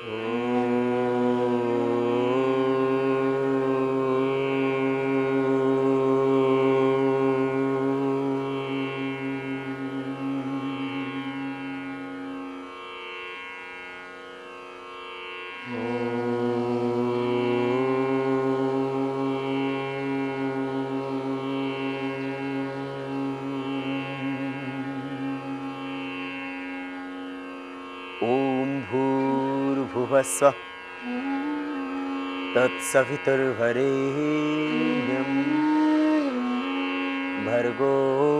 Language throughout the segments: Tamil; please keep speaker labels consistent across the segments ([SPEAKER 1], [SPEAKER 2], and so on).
[SPEAKER 1] ॐ भूर्भुवः स्वः तत्सवितुर्वरेण्यं भर्गो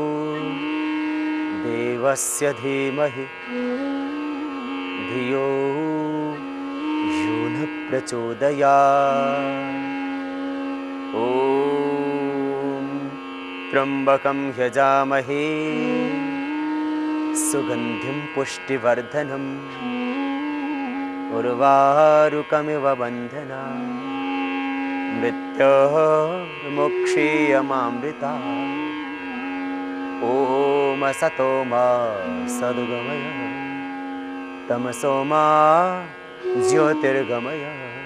[SPEAKER 1] देवस्य धीमहि धियो यो न प्रचोदयात् ॐ त्र्यम्बकं यजामहे सुगन्धिं पुष्टिवर्धनम् उर्वारुकमिव बन्धना मृत्योर्मुक्षीयमामृता ॐ असतो मा सद्गमय तमसो मा ज्योतिर्गमय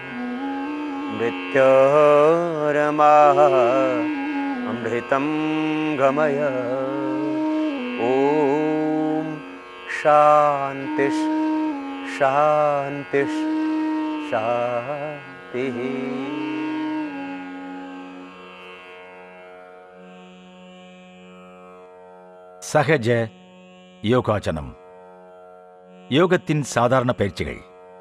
[SPEAKER 1] मृत्योर्मा अमृतं गमय ॐ शान्तिः शान्तिः शान्तिः
[SPEAKER 2] சகஜ யோகாச்சனம் யோகத்தின் சாதாரண பயிற்சிகள்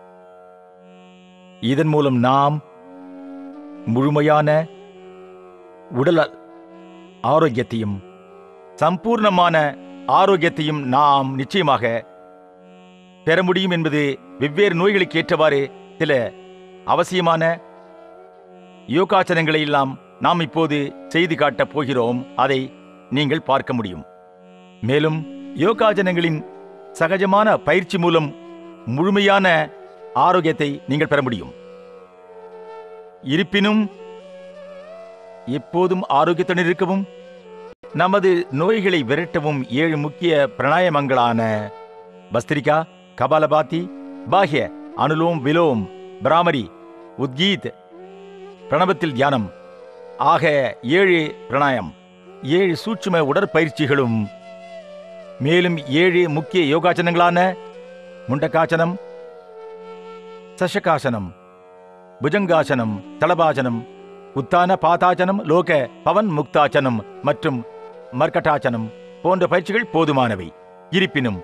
[SPEAKER 2] இதன் மூலம் நாம் முழுமையான உடல் ஆரோக்கியத்தையும் சம்பூர்ணமான ஆரோக்கியத்தையும் நாம் நிச்சயமாக பெற முடியும் என்பது வெவ்வேறு நோய்களுக்கு ஏற்றவாறு சில அவசியமான யோகாச்சனங்களை எல்லாம் நாம் இப்போது செய்து காட்டப் போகிறோம் அதை நீங்கள் பார்க்க முடியும் மேலும் யோகாஜனங்களின் சகஜமான பயிற்சி மூலம் முழுமையான ஆரோக்கியத்தை நீங்கள் பெற முடியும் இருப்பினும் எப்போதும் ஆரோக்கியத்துடன் இருக்கவும் நமது நோய்களை விரட்டவும் ஏழு முக்கிய பிராணாயாமங்களான பஸ்திரிகா கபாலபாத்தி பாஹ்ய அனுலோம் விலோம் பிராமரி உத்கீத் பிரணவத்தில் தியானம் ஆக ஏழு பிராணாயம் ஏழு சூட்சும உடற்பயிற்சிகளும் மேலும் ஏழு முக்கிய யோகாசனங்களான முண்டகாசனம் சஷகாசனம் புஜங்காசனம் தலபாசனம் உத்தான பாதாசனம் லோக பவன் முக்தாசனம் மற்றும் மர்கட்டாசனம் போன்ற பயிற்சிகள் போதுமானவை இருப்பினும்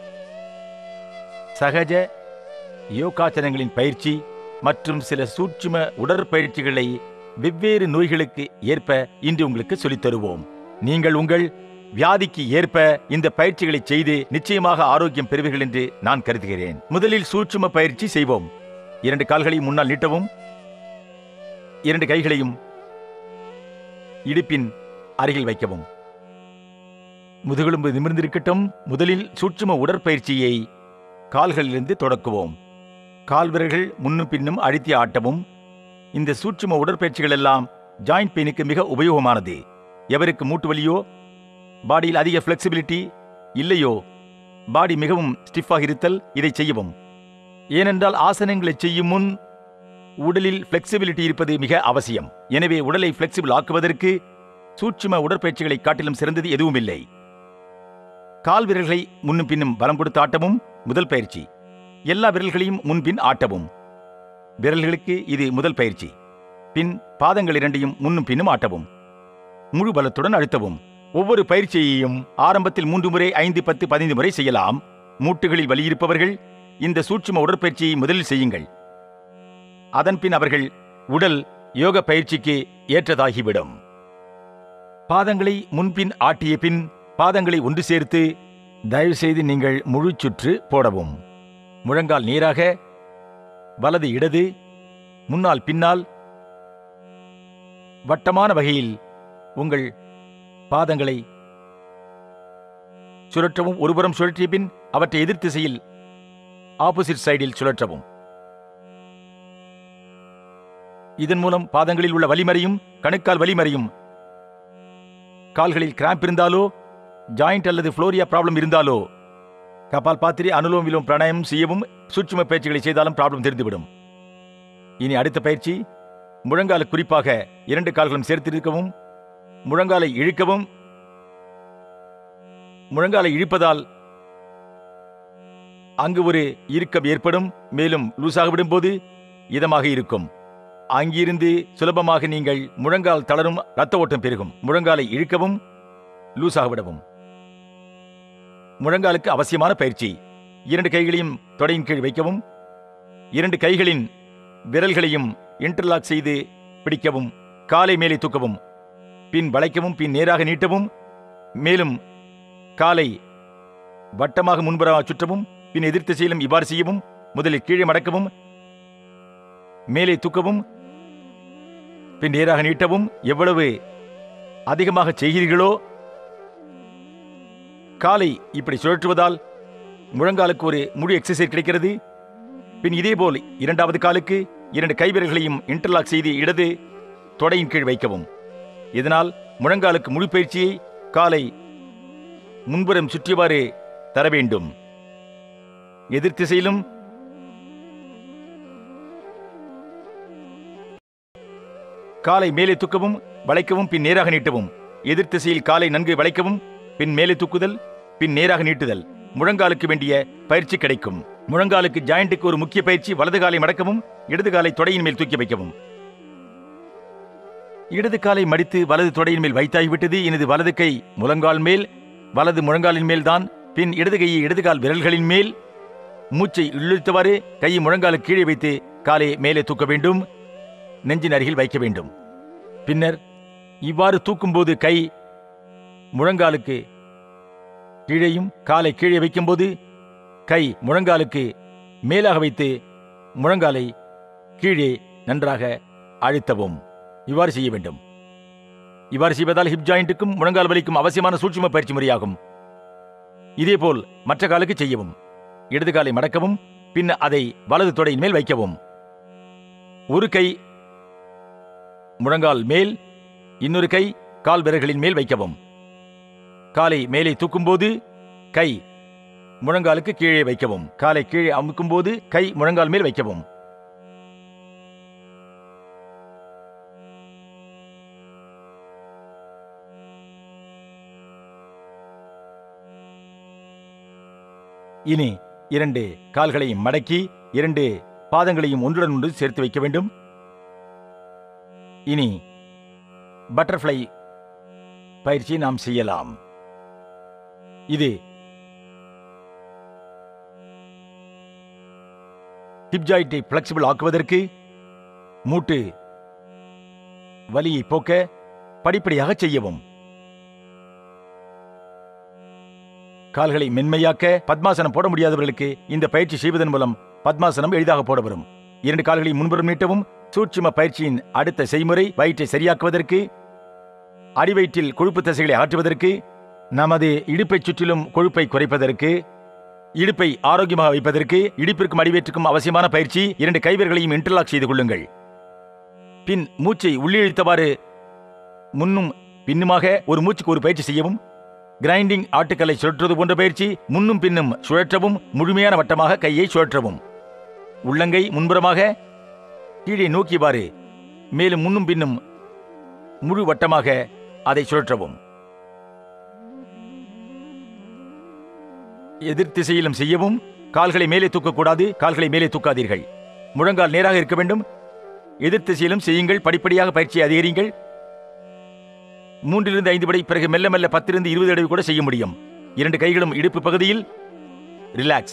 [SPEAKER 2] சகஜ யோகாசனங்களின் பயிற்சி மற்றும் சில சூட்சும உடற்பயிற்சிகளை வெவ்வேறு நோய்களுக்கு ஏற்ப இன்று உங்களுக்கு சொல்லித் தருவோம் நீங்கள் உங்கள் வியாதிக்கு ஏற்ப இந்த பயிற்சிகளை செய்து நிச்சயமாக ஆரோக்கியம் பெறுவீர்கள் என்று நான் கருதுகிறேன் முதலில் சூட்சும பயிற்சி செய்வோம் இரண்டு கால்களையும் முன்னால் நீட்டவும் இரண்டு கைகளையும் இடுப்பின் அருகில் வைக்கவும் முதுகெலும்பு நிமிர்ந்திருக்கட்டும் முதலில் சூட்சும உடற்பயிற்சியை கால்களிலிருந்து தொடக்குவோம் கால் விரல்கள் முன்னும் பின்னும் அழுத்தி ஆட்டவும் இந்த சூட்சும உடற்பயிற்சிகள் எல்லாம் ஜாயிண்ட் பெயினுக்கு மிக உபயோகமானது எவருக்கு மூட்டு வலியோ பாடியில் அதிக ஃப்ளெக்சிபிலிட்டி இல்லையோ பாடி மிகவும் ஸ்டிஃபாக இருத்தல் இதை செய்யவும் ஏனென்றால் ஆசனங்களை செய்யும் முன் உடலில் ஃப்ளெக்சிபிலிட்டி இருப்பது மிக அவசியம் எனவே உடலை ஃப்ளெக்சிபிள் ஆக்குவதற்கு சூட்சும உடற்பயிற்சிகளை காட்டிலும் சிறந்தது எதுவும் இல்லை கால் விரல்களை முன்னும் பின்னும் பலம் கொடுத்து ஆட்டவும் முதல் பயிற்சி எல்லா விரல்களையும் முன்பின் ஆட்டவும் விரல்களுக்கு இது முதல் பயிற்சி பின் பாதங்கள் இரண்டையும் முன்னும் பின்னும் ஆட்டவும் முழு பலத்துடன் அழுத்தவும் ஒவ்வொரு பயிற்சியையும் ஆரம்பத்தில் மூன்று முறை ஐந்து பத்து பதினைந்து முறை செய்யலாம் மூட்டுகளில் வலி இருப்பவர்கள் இந்த சூட்சும உடற்பயிற்சியை முதலில் செய்யுங்கள் அதன்பின் அவர்கள் உடல் யோக பயிற்சிக்கு ஏற்றதாகிவிடும் பாதங்களை முன்பின் ஆட்டிய பின் பாதங்களை ஒன்று சேர்த்து தயவு செய்து நீங்கள் முழு சுற்று போடவும் முழங்கால் நேராக வலது இடது முன்னால் பின்னால் வட்டமான வகையில் உங்கள் பாதங்களை சுழற்றவும் ஒருபுறம் சுழற்றிய பின் அவற்றை எதிர் திசையில் ஆப்போசிட் சைடில் சுழற்றவும் இதன் மூலம் பாதங்களில் உள்ள வலிமறையும் கணுக்கால் வலிமறையும் கால்களில் கிராம்ப் இருந்தாலோ ஜாயிண்ட் அல்லது ஃப்ளோரியா ப்ராப்ளம் இருந்தாலோ கபால் பாத்திரி அனுலோம் விலோம் பிராணாயம் செய்யவும் சூட்சும பயிற்சிகளை செய்தாலும் ப்ராப்ளம் தெரிந்துவிடும் இனி அடுத்த பயிற்சி முழங்கால குறிப்பாக இரண்டு கால்களும் சேர்த்திருக்கவும் முழங்காலை இழுக்கவும் முழங்காலை இழுப்பதால் அங்கு ஒரு இறுக்கம் ஏற்படும் மேலும் லூசாக விடும்போது இதமாக இருக்கும் அங்கிருந்து சுலபமாக நீங்கள் முழங்கால் தளரும் ரத்த ஓட்டம் பெருகும் முழங்காலை இழுக்கவும் லூசாக விடவும் முழங்காலுக்கு அவசியமான பயிற்சி இரண்டு கைகளையும் தொடையின் கீழ் வைக்கவும் இரண்டு கைகளின் விரல்களையும் இன்டர்லாக் செய்து பிடிக்கவும் காலை மேலே தூக்கவும் பின் வளைக்கவும் பின் நேராக நீட்டவும் மேலும் காலை வட்டமாக முன்புறமாக சுற்றவும் பின் எதிர் திசையிலும் இவ்வாறு செய்யவும் முதலில் கீழே மடக்கவும் மேலே தூக்கவும் பின் நேராக நீட்டவும் எவ்வளவு அதிகமாக செய்கிறீர்களோ காலை இப்படி சுழற்றுவதால் முழங்காலுக்கு ஒரு முழு எக்ஸசைஸ் கிடைக்கிறது பின் இதேபோல் இரண்டாவது காலுக்கு இரண்டு கைவிரல்களையும் இன்டர்லாக் செய்து இடது தொடையின் கீழ் வைக்கவும் இதனால் முழங்காலுக்கு முழு பயிற்சியை காலை முன்புறம் சுற்றியவாறு தர வேண்டும் எதிர் திசையிலும் காலை மேலே தூக்கவும் வளைக்கவும் பின் நேராக நீட்டவும் எதிர் திசையில் காலை நன்கு வளைக்கவும் பின் மேலே தூக்குதல் பின் நேராக நீட்டுதல் முழங்காலுக்கு வேண்டிய பயிற்சி கிடைக்கும் முழங்காலுக்கு ஜாயிண்ட்டுக்கு ஒரு முக்கிய பயிற்சி வலது காலை மடக்கவும் இடது காலை தொடையின் மேல் தூக்கி வைக்கவும் இடது காலை மடித்து வலது தொடையின் மேல் வைத்தாகிவிட்டது எனது வலது கை முழங்கால் மேல் வலது முழங்காலின் மேல் தான் பின் இடது கையை இடது கால் விரல்களின் மேல் மூச்சை இழுத்தவாறு கையை முழங்காலுக்கு கீழே வைத்து காலை மேலே தூக்க வேண்டும் நெஞ்சின் அருகில் வைக்க வேண்டும் பின்னர் இவ்வாறு தூக்கும்போது கை முழங்காலுக்கு கீழேயும் காலை கீழே வைக்கும்போது கை முழங்காலுக்கு மேலாக வைத்து முழங்காலை கீழே நன்றாக அழுத்தவும் இவ்வாறு செய்ய வேண்டும் இவ்வாறு செய்வதால் ஹிப் ஜாயிண்ட்டுக்கும் முழங்கால் வலிக்கும் அவசியமான சூட்சும பயிற்சி முறையாகும் இதேபோல் மற்ற காலுக்கு செய்யவும் இடது காலை மடக்கவும் பின் அதை வலது தொடையின் மேல் வைக்கவும் ஒரு கை முழங்கால் மேல் இன்னொரு கை கால் விரல்களின் மேல் வைக்கவும் காலை மேலே தூக்கும்போது கை முழங்காலுக்கு கீழே வைக்கவும் காலை கீழே அமுக்கும்போது கை முழங்கால் மேல் வைக்கவும் இனி இரண்டு கால்களையும் மடக்கி இரண்டு பாதங்களையும் ஒன்றுடன் ஒன்று சேர்த்து வைக்க வேண்டும் இனி பட்டர்ஃப்ளை பயிற்சி நாம் செய்யலாம் இது ஹிப் ஜாயிட்டை பிளெக்சிபிள் ஆக்குவதற்கு மூட்டு வலியை போக்க படிப்படியாக செய்யவும் கால்களை மென்மையாக்க பத்மாசனம் போட முடியாதவர்களுக்கு இந்த பயிற்சி செய்வதன் மூலம் பத்மாசனம் எளிதாக போட வரும் இரண்டு கால்களை முன்புறம் நீட்டவும் சூட்சும பயிற்சியின் அடுத்த செய்முறை வயிற்றை சரியாக்குவதற்கு அடிவயிற்றில் கொழுப்பு தசைகளை ஆற்றுவதற்கு நமது இடுப்பைச் சுற்றிலும் கொழுப்பை குறைப்பதற்கு இடுப்பை ஆரோக்கியமாக வைப்பதற்கு இடுப்பிற்கும் அடிவயிற்றுக்கும் அவசியமான பயிற்சி இரண்டு கைவிரல்களையும் இன்டர்லாக் செய்து கொள்ளுங்கள் பின் மூச்சை உள்ளிழுத்தவாறு முன்னும் பின்னுமாக ஒரு மூச்சுக்கு ஒரு பயிற்சி செய்யவும் கிரைண்டிங் ஆட்டுக்கல்லை சுழற்றுவது போன்ற பயிற்சி முன்னும் பின்னும் சுழற்றவும் முழுமையான வட்டமாக கையை சுழற்றவும் உள்ளங்கை முன்புறமாக கீழே நோக்கியவாறு மேலும் முன்னும் பின்னும் முழு வட்டமாக அதை சுழற்றவும் எதிர் திசையிலும் செய்யவும் கால்களை மேலே தூக்கக்கூடாது கால்களை மேலே தூக்காதீர்கள் முழங்கால் நேராக இருக்க வேண்டும் எதிர் திசையிலும் செய்யுங்கள் படிப்படியாக பயிற்சியை அதிகரிங்கள் மூன்றிலிருந்து ஐந்து படை பிறகு மெல்ல மெல்ல பத்திலிருந்து இருபது அடவு கூட செய்ய முடியும் இரண்டு கைகளும் இடுப்பு பகுதியில் ரிலாக்ஸ்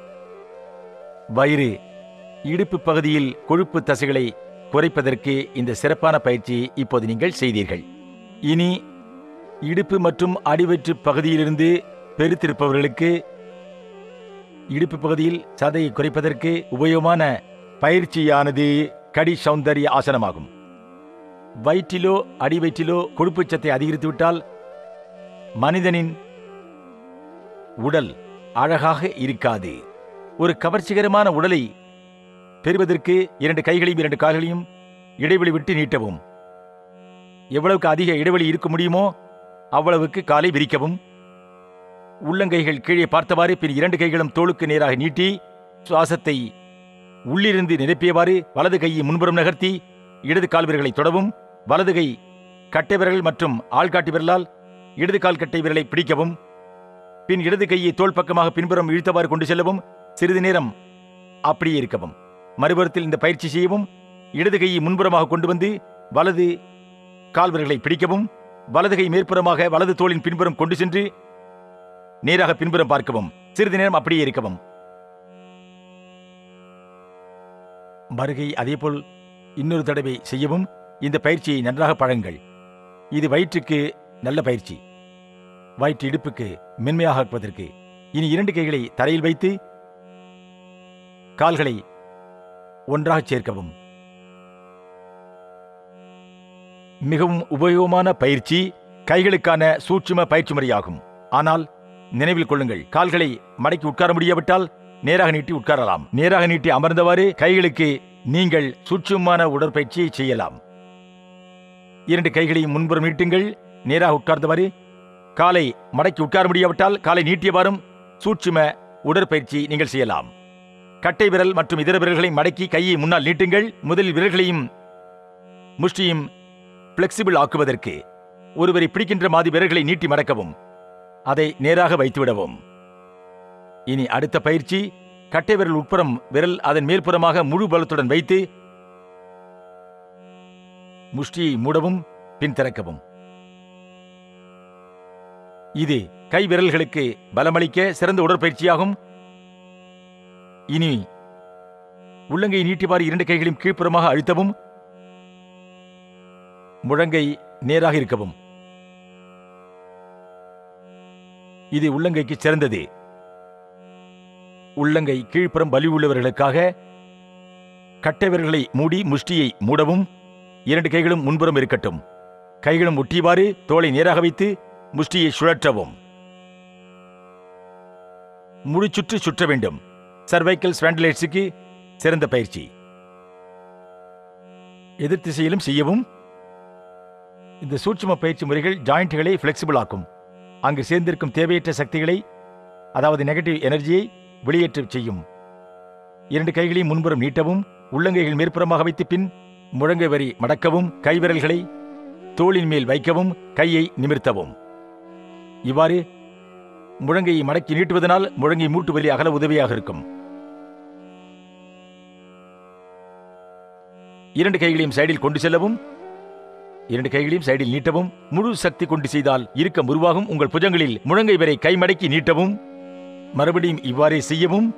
[SPEAKER 2] வயிறு இடுப்பு பகுதியில் கொழுப்பு தசைகளை குறைப்பதற்கு இந்த சிறப்பான பயிற்சி இப்போது நீங்கள் செய்தீர்கள் இனி இடுப்பு மற்றும் அடிவயிற்று பகுதியிலிருந்து பெருத்திருப்பவர்களுக்கு இடுப்பு பகுதியில் சதையை குறைப்பதற்கு உபயோகமான பயிற்சியானது கடி சௌந்தரிய ஆசனமாகும் வயிற்றிலோ அடிவயிற்றிலோ கொழுப்புச் சத்தை அதிகரித்து விட்டால் மனிதனின் உடல் அழகாக இருக்காது ஒரு கவர்ச்சிகரமான உடலை பெறுவதற்கு இரண்டு கைகளையும் இரண்டு கால்களையும் இடைவெளி விட்டு நீட்டவும் எவ்வளவுக்கு அதிக இடைவெளி இருக்க முடியுமோ அவ்வளவுக்கு காலை விரிக்கவும் உள்ளங்கைகள் கீழே பார்த்தவாறு பின் இரண்டு கைகளும் தோளுக்கு நேராக நீட்டி சுவாசத்தை உள்ளிருந்து நிரப்பியவாறு வலது கையை முன்புறம் நகர்த்தி இடது கால் விரல்களை தொடவும் வலது கை கட்டை விரல் மற்றும் ஆள்காட்டி விரலால் இடது கால் கட்டை விரலை பிடிக்கவும் பின் இடது கையை தோள் பக்கமாக பின்புறம் இழுத்தவாறு கொண்டு செல்லவும் சிறிது நேரம் அப்படியே இருக்கவும் மறுபுறத்தில் இந்த பயிற்சி செய்யவும் இடது கையை முன்புறமாக கொண்டு வந்து வலது கால் விரல்களை பிடிக்கவும் வலது கை மேற்புறமாக வலது தோளின் பின்புறம் கொண்டு சென்று நேராக பின்புறம் பார்க்கவும் சிறிது நேரம் அப்படியே இருக்கவும் மறுகை அதேபோல் இன்னொரு தடவை செய்யவும் இந்த பயிற்சியை நன்றாக பழங்கள் இது வயிற்றுக்கு நல்ல பயிற்சி வயிற்று இடுப்புக்கு மென்மையாக ஆக்குவதற்கு இனி இரண்டு கைகளை தரையில் வைத்து கால்களை ஒன்றாக சேர்க்கவும் மிகவும் உபயோகமான பயிற்சி கைகளுக்கான சூட்சும பயிற்சி முறையாகும் ஆனால் நினைவில் கொள்ளுங்கள் கால்களை மடக்கி உட்கார முடியாவிட்டால் நேராக நீட்டி உட்காரலாம் நேராக நீட்டி அமர்ந்தவாறு கைகளுக்கு நீங்கள் சூட்சுமமான உடற்பயிற்சியை செய்யலாம் இரண்டு கைகளையும் முன்புறம் நீட்டுங்கள் நேராக உட்கார்ந்தவாறு காலை மடக்கி உட்கார முடியாவிட்டால் காலை நீட்டியவாறும் சூட்சும உடற்பயிற்சி நீங்கள் செய்யலாம் கட்டை விரல் மற்றும் இதர விரல்களை மடக்கி கையை முன்னால் நீட்டுங்கள் முதலில் விரல்களையும் முஷ்டியும் பிளெக்சிபிள் ஆக்குவதற்கு ஒருவரை பிடிக்கின்ற மாதிரி விரல்களை நீட்டி மடக்கவும் அதை நேராக வைத்துவிடவும் இனி அடுத்த பயிற்சி கட்டை விரல் உட்புறம் விரல் அதன் மேல்புறமாக முழு பலத்துடன் வைத்து முஷ்டியை மூடவும் பின் திறக்கவும் இது கை விரல்களுக்கு பலமளிக்க சிறந்த உடற்பயிற்சியாகும் இனி உள்ளங்கை நீட்டிவாறு இரண்டு கைகளையும் கீழ்ப்புறமாக அழுத்தவும் முழங்கை நேராக இருக்கவும் இது உள்ளங்கைக்கு சிறந்தது உள்ளங்கை கீழ்ப்புறம் வலி உள்ளவர்களுக்காக கட்டை விரல்களை மூடி முஷ்டியை மூடவும் இரண்டு கைகளும் முன்புறம் இருக்கட்டும் கைகளும் ஒட்டியவாறு தோளை நேராக வைத்து முஷ்டியை சுழற்றவும் முழு சுற்று சுற்ற வேண்டும் சர்வைக்கல் ஸ்பாண்டிலைட்ஸுக்கு சிறந்த பயிற்சி எதிர் திசையிலும் செய்யவும் இந்த சூட்சும பயிற்சி முறைகள் ஜாயிண்ட்களை ஃபிளெக்சிபிள் ஆக்கும் அங்கு சேர்ந்திருக்கும் தேவையற்ற சக்திகளை அதாவது நெகட்டிவ் எனர்ஜியை வெளியேற்றச் செய்யும் இரண்டு கைகளையும் முன்புறம் நீட்டவும் உள்ளங்கைகள் மேற்புறமாக வைத்து பின் முழங்கை வரி மடக்கவும் கைவிரல்களை தோளின் மேல் வைக்கவும் கையை நிமிர்த்தவும் இவ்வாறு முழங்கையை மடக்கி நீட்டுவதனால் முழங்கை மூட்டு வலி அகல உதவியாக இருக்கும் இரண்டு கைகளையும் சைடில் கொண்டு செல்லவும் இரண்டு கைகளையும் சைடில் நீட்டவும் முழு சக்தி கொண்டு செய்தால் இருக்கம் உருவாகும் உங்கள் புஜங்களில் முழங்கை வரை கை மடக்கி நீட்டவும் மறுபடியும் இவ்வாறே செய்யவும்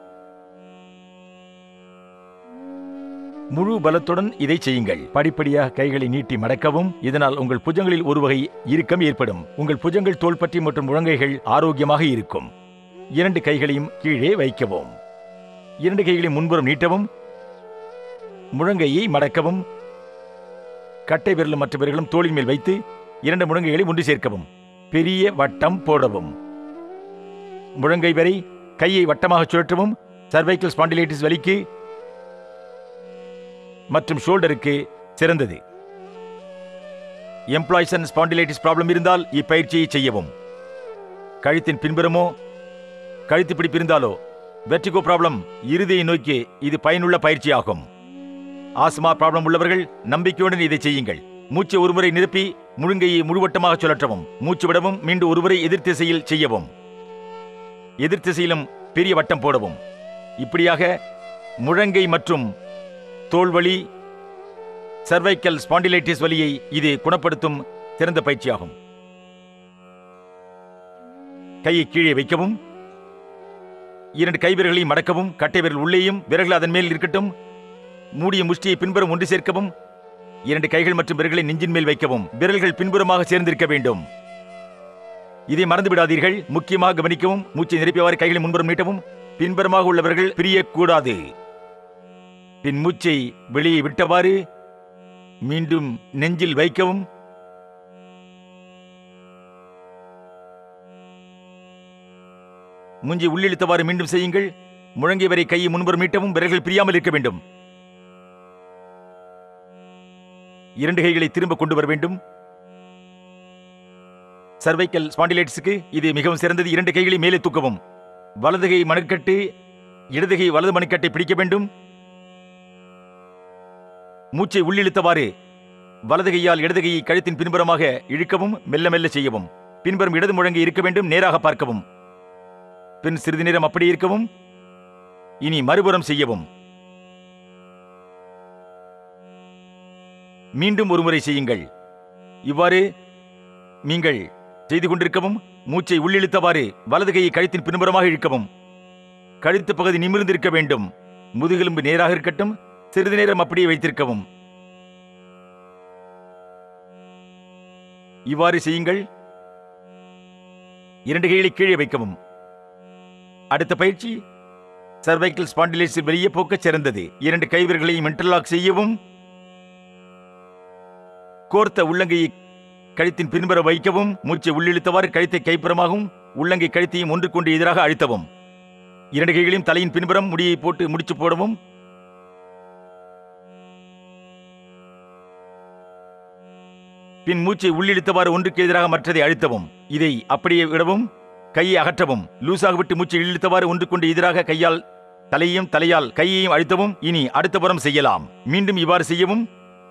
[SPEAKER 2] முழு பலத்துடன் இதை செய்யுங்கள் படிப்படியாக கைகளை நீட்டி மடக்கவும் இதனால் உங்கள் புஜங்களில் ஒரு வகை இறுக்கம் ஏற்படும் உங்கள் புஜங்கள் தோள்பட்டி மற்றும் முழங்கைகள் ஆரோக்கியமாக இருக்கும் இரண்டு கைகளையும் கீழே வைக்கவும் இரண்டு கைகளையும் முன்புறம் நீட்டவும் முழங்கையை மடக்கவும் கட்டை விரலும் மற்ற விரல்களும் தோளின் மேல் வைத்து இரண்டு முழங்கைகளை ஒன்று சேர்க்கவும் பெரிய வட்டம் போடவும் முழங்கை வரை கையை வட்டமாக சுழற்றவும் சர்வைக்கல் ஸ்பாண்டிலைட்டிஸ் வலிக்கு மற்றும் ஷோல்டருக்கு சிறந்தது எம்ப்ளாய்ஸ் அண்ட் ஸ்பாண்டிலைட்டிஸ் ப்ராப்ளம் இருந்தால் இப்பயிற்சியை செய்யவும் கழுத்தின் பின்புறமோ கழுத்து பிடிப்பு இருந்தாலோ வெர்டிகோ ப்ராப்ளம் இருதயை நோக்கி இது பயனுள்ள பயிற்சியாகும் ஆஸ்மா ப்ராப்ளம் உள்ளவர்கள் நம்பிக்கையுடன் இதை செய்யுங்கள் மூச்சை ஒருமுறை நிரப்பி முழுங்கையை முழுவட்டமாக சுழற்றவும் மூச்சு விடவும் மீண்டும் ஒருமுறை எதிர் திசையில் செய்யவும் எதிர் திசையிலும் பெரிய வட்டம் போடவும் இப்படியாக முழங்கை மற்றும் தோள்வலி சர்வைக்கல் ஸ்பாண்டிலைட்டிஸ் வலியை இது குணப்படுத்தும் சிறந்த பயிற்சியாகும் கையை கீழே வைக்கவும் இரண்டு கைவிரல்களையும் மடக்கவும் கட்டை விரல் உள்ளேயும் விரல்கள் அதன் மேல் இருக்கட்டும் மூடிய முஷ்டியை பின்புறம் ஒன்று சேர்க்கவும் இரண்டு கைகள் மற்றும் விரல்களை நெஞ்சின் மேல் வைக்கவும் விரல்கள் பின்புறமாக சேர்ந்திருக்க வேண்டும் இதை மறந்து விடாதீர்கள் முக்கியமாக கவனிக்கவும் மூச்சை நிரப்பியவாறு கைகளை முன்புறம் நீட்டவும் பின்புறமாக உள்ளவர்கள் பிரியக்கூடாது பின் மூச்சை வெளியே விட்டவாறு மீண்டும் நெஞ்சில் வைக்கவும் மூஞ்சி உள்ளிழுத்தவாறு மீண்டும் செய்யுங்கள் முழங்கை வரை கையை முன்புறம் மீட்டவும் விரல்கள் பிரியாமல் இருக்க வேண்டும் இரண்டு கைகளை திரும்ப கொண்டு வர வேண்டும் சர்வைக்கல் ஸ்பாண்டிலைட்ஸுக்கு இது மிகவும் சிறந்தது இரண்டு கைகளை மேலே தூக்கவும் வலது கை மணற்கட்டு இடதுகை வலது மணிக்கட்டை பிடிக்க வேண்டும் மூச்சை உள்ளிழுத்தவாறு வலது கையால் இடது கையை கழுத்தின் பின்புறமாக இழுக்கவும் மெல்ல மெல்ல செய்யவும் பின்புறம் இடது முழங்கை இருக்க வேண்டும் நேராக பார்க்கவும் பின் சிறிது நேரம் அப்படி இருக்கவும் இனி மறுபுறம் செய்யவும் மீண்டும் ஒருமுறை செய்யுங்கள் இவ்வாறு நீங்கள் செய்து கொண்டிருக்கவும் மூச்சை உள்ளிழுத்தவாறு வலது கையை கழுத்தின் பின்புறமாக இழுக்கவும் கழுத்து பகுதி நிமிர்ந்திருக்க வேண்டும் முதுகெலும்பு நேராக இருக்கட்டும் சிறிது நேரம் அப்படியே வைத்திருக்கவும் இவ்வாறு செய்யுங்கள் இரண்டு கைகளை கீழே வைக்கவும் அடுத்த பயிற்சி சர்வைக்கல் ஸ்பாண்டிலைசிஸ் வெளியே போக்கச் சிறந்தது இரண்டு கைவிரல்களையும் இன்டர்லாக் செய்யவும் கோர்த்த உள்ளங்கையை கழுத்தின் பின்புற வைக்கவும் மூச்சை உள்ளிழுத்தவாறு கழுத்தை கைப்புறமாகவும் உள்ளங்கை கழுத்தையும் ஒன்று கொண்டு எதிராக அழுத்தவும் இரண்டு கைகளையும் தலையின் பின்புறம் முடியை போட்டு முடிச்சு போடவும் பின் மூச்சை உள்ளிழுத்தவாறு ஒன்றுக்கு எதிராக மற்றதை அழுத்தவும் இதை அப்படியே விடவும் கையை அகற்றவும் லூசாக விட்டு மூச்சை இழுத்தவாறு ஒன்றுக்கொண்டு எதிராக கையால் தலையையும் தலையால் கையையும் அழுத்தவும் இனி அடுத்த புறம் செய்யலாம் மீண்டும் இவ்வாறு செய்யவும்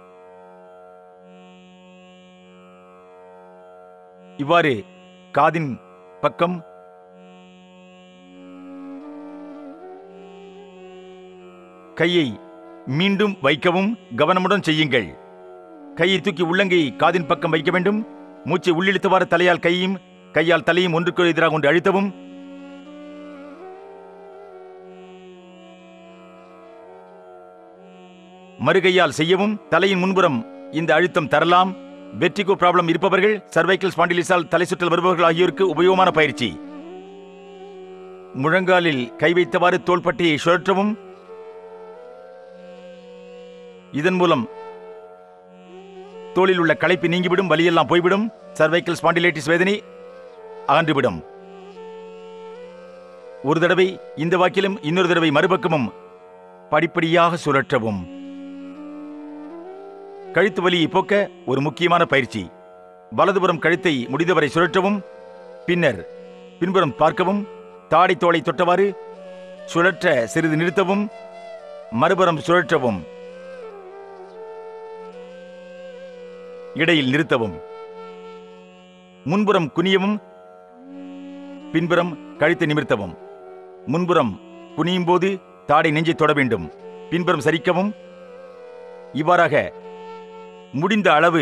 [SPEAKER 2] இவ்வாறு காதின் பக்கம் கையை மீண்டும் வைக்கவும் கவனமுடன் செய்யுங்கள் கையை தூக்கி உள்ளங்கை காதின் பக்கம் வைக்க வேண்டும் மூச்சை உள்ளிழுத்தவாறு தலையால் கையும் கையால் தலையும் ஒன்றுக்கு எதிராக கொண்டு அழுத்தவும் மறுகையால் செய்யவும் தலையின் முன்புறம் இந்த அழுத்தம் தரலாம் வெற்றிகோ ப்ராப்ளம் இருப்பவர்கள் சர்வைக்கல் ஸ்பாண்டிலிஸால் தலை சுற்றல் வருபவர்கள் ஆகியோருக்கு உபயோகமான பயிற்சி முழங்காலில் கை வைத்தவாறு தோள்பட்டையை சுழற்றவும் இதன் மூலம் தோளில் உள்ள களைப்பு நீங்கிவிடும் வலியெல்லாம் போய்விடும் சர்வைக்கல் ஸ்பாண்டிலைட்டிஸ் வேதனை அகன்றுவிடும் ஒரு தடவை இந்த வாக்கிலும் இன்னொரு தடவை மறுபக்கமும் படிப்படியாக சுழற்றவும் கழுத்து வலியை போக்க ஒரு முக்கியமான பயிற்சி வலதுபுறம் கழுத்தை முடிந்தவரை சுழற்றவும் பின்னர் பின்புறம் பார்க்கவும் தாடை தோளை தொட்டவாறு சுழற்ற சிறிது நிறுத்தவும் மறுபுறம் சுழற்றவும் இடையில் நிறுத்தவும் முன்புறம் குனியவும் பின்புறம் கழுத்தை நிமிர்த்தவும் முன்புறம் குனியும் போது தாடை நெஞ்சை தொட வேண்டும் பின்புறம் சரிக்கவும் இவ்வாறாக முடிந்த அளவு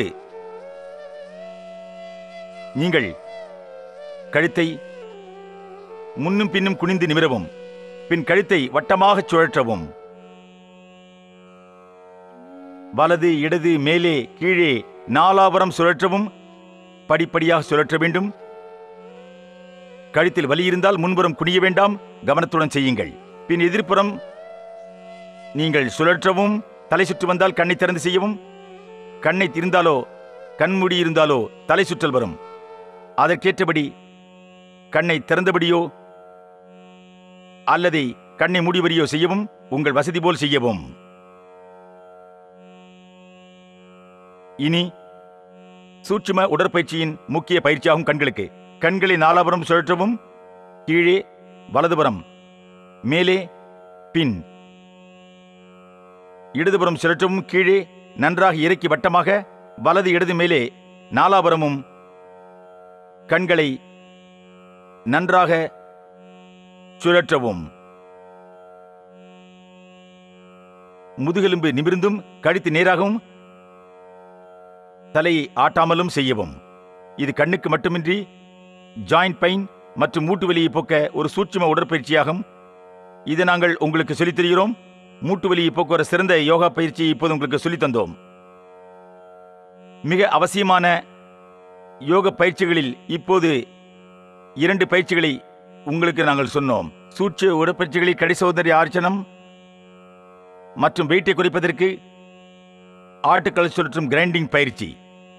[SPEAKER 2] நீங்கள் கழுத்தை முன்னும் பின்னும் குனிந்து நிமிரவும் பின் கழுத்தை வட்டமாகச் சுழற்றவும் வலது இடது மேலே கீழே நாலாபுரம் சுழற்றவும் படிப்படியாக சுழற்ற வேண்டும் கழுத்தில் வலி இருந்தால் முன்புறம் குனிய வேண்டாம் கவனத்துடன் செய்யுங்கள் பின் எதிர்ப்புறம் நீங்கள் சுழற்றவும் தலை சுற்று வந்தால் கண்ணை திறந்து செய்யவும் கண்ணை இருந்தாலோ கண்மூடி இருந்தாலோ தலை சுற்றல் வரும் அதற்கேற்றபடி கண்ணை திறந்தபடியோ அல்லது கண்ணை மூடிவரியோ செய்யவும் உங்கள் வசதி போல் செய்யவும் இனி சூட்சும உடற்பயிற்சியின் முக்கிய பயிற்சியாகும் கண்களுக்கு கண்களை நாலாபுரம் சுழற்றவும் கீழே வலதுபுறம் மேலே பின் இடதுபுறம் சுழற்றவும் கீழே நன்றாக இறக்கி வட்டமாக வலது இடது மேலே நாலாபுரமும் கண்களை நன்றாக சுழற்றவும் முதுகெலும்பு நிமிர்ந்தும் கழுத்து நேராகவும் தலையை ஆட்டாமலும் செய்யவும் இது கண்ணுக்கு மட்டுமின்றி ஜாயிண்ட் பெயின் மற்றும் மூட்டு வலியை போக்க ஒரு சூட்சும உடற்பயிற்சியாகும் இது நாங்கள் உங்களுக்கு சொல்லித் தருகிறோம் மூட்டு வலியை போக்க ஒரு சிறந்த யோகா பயிற்சியை இப்போது உங்களுக்கு சொல்லித் தந்தோம் மிக அவசியமான யோக பயிற்சிகளில் இப்போது இரண்டு பயிற்சிகளை உங்களுக்கு நாங்கள் சொன்னோம் சூட்ச உடற்பயிற்சிகளில் கடிசோதரி ஆர்ச்சனம் மற்றும் வெயிட்டை குறைப்பதற்கு ஆட்டுக்கள் சுழற்றும் கிரைண்டிங் பயிற்சி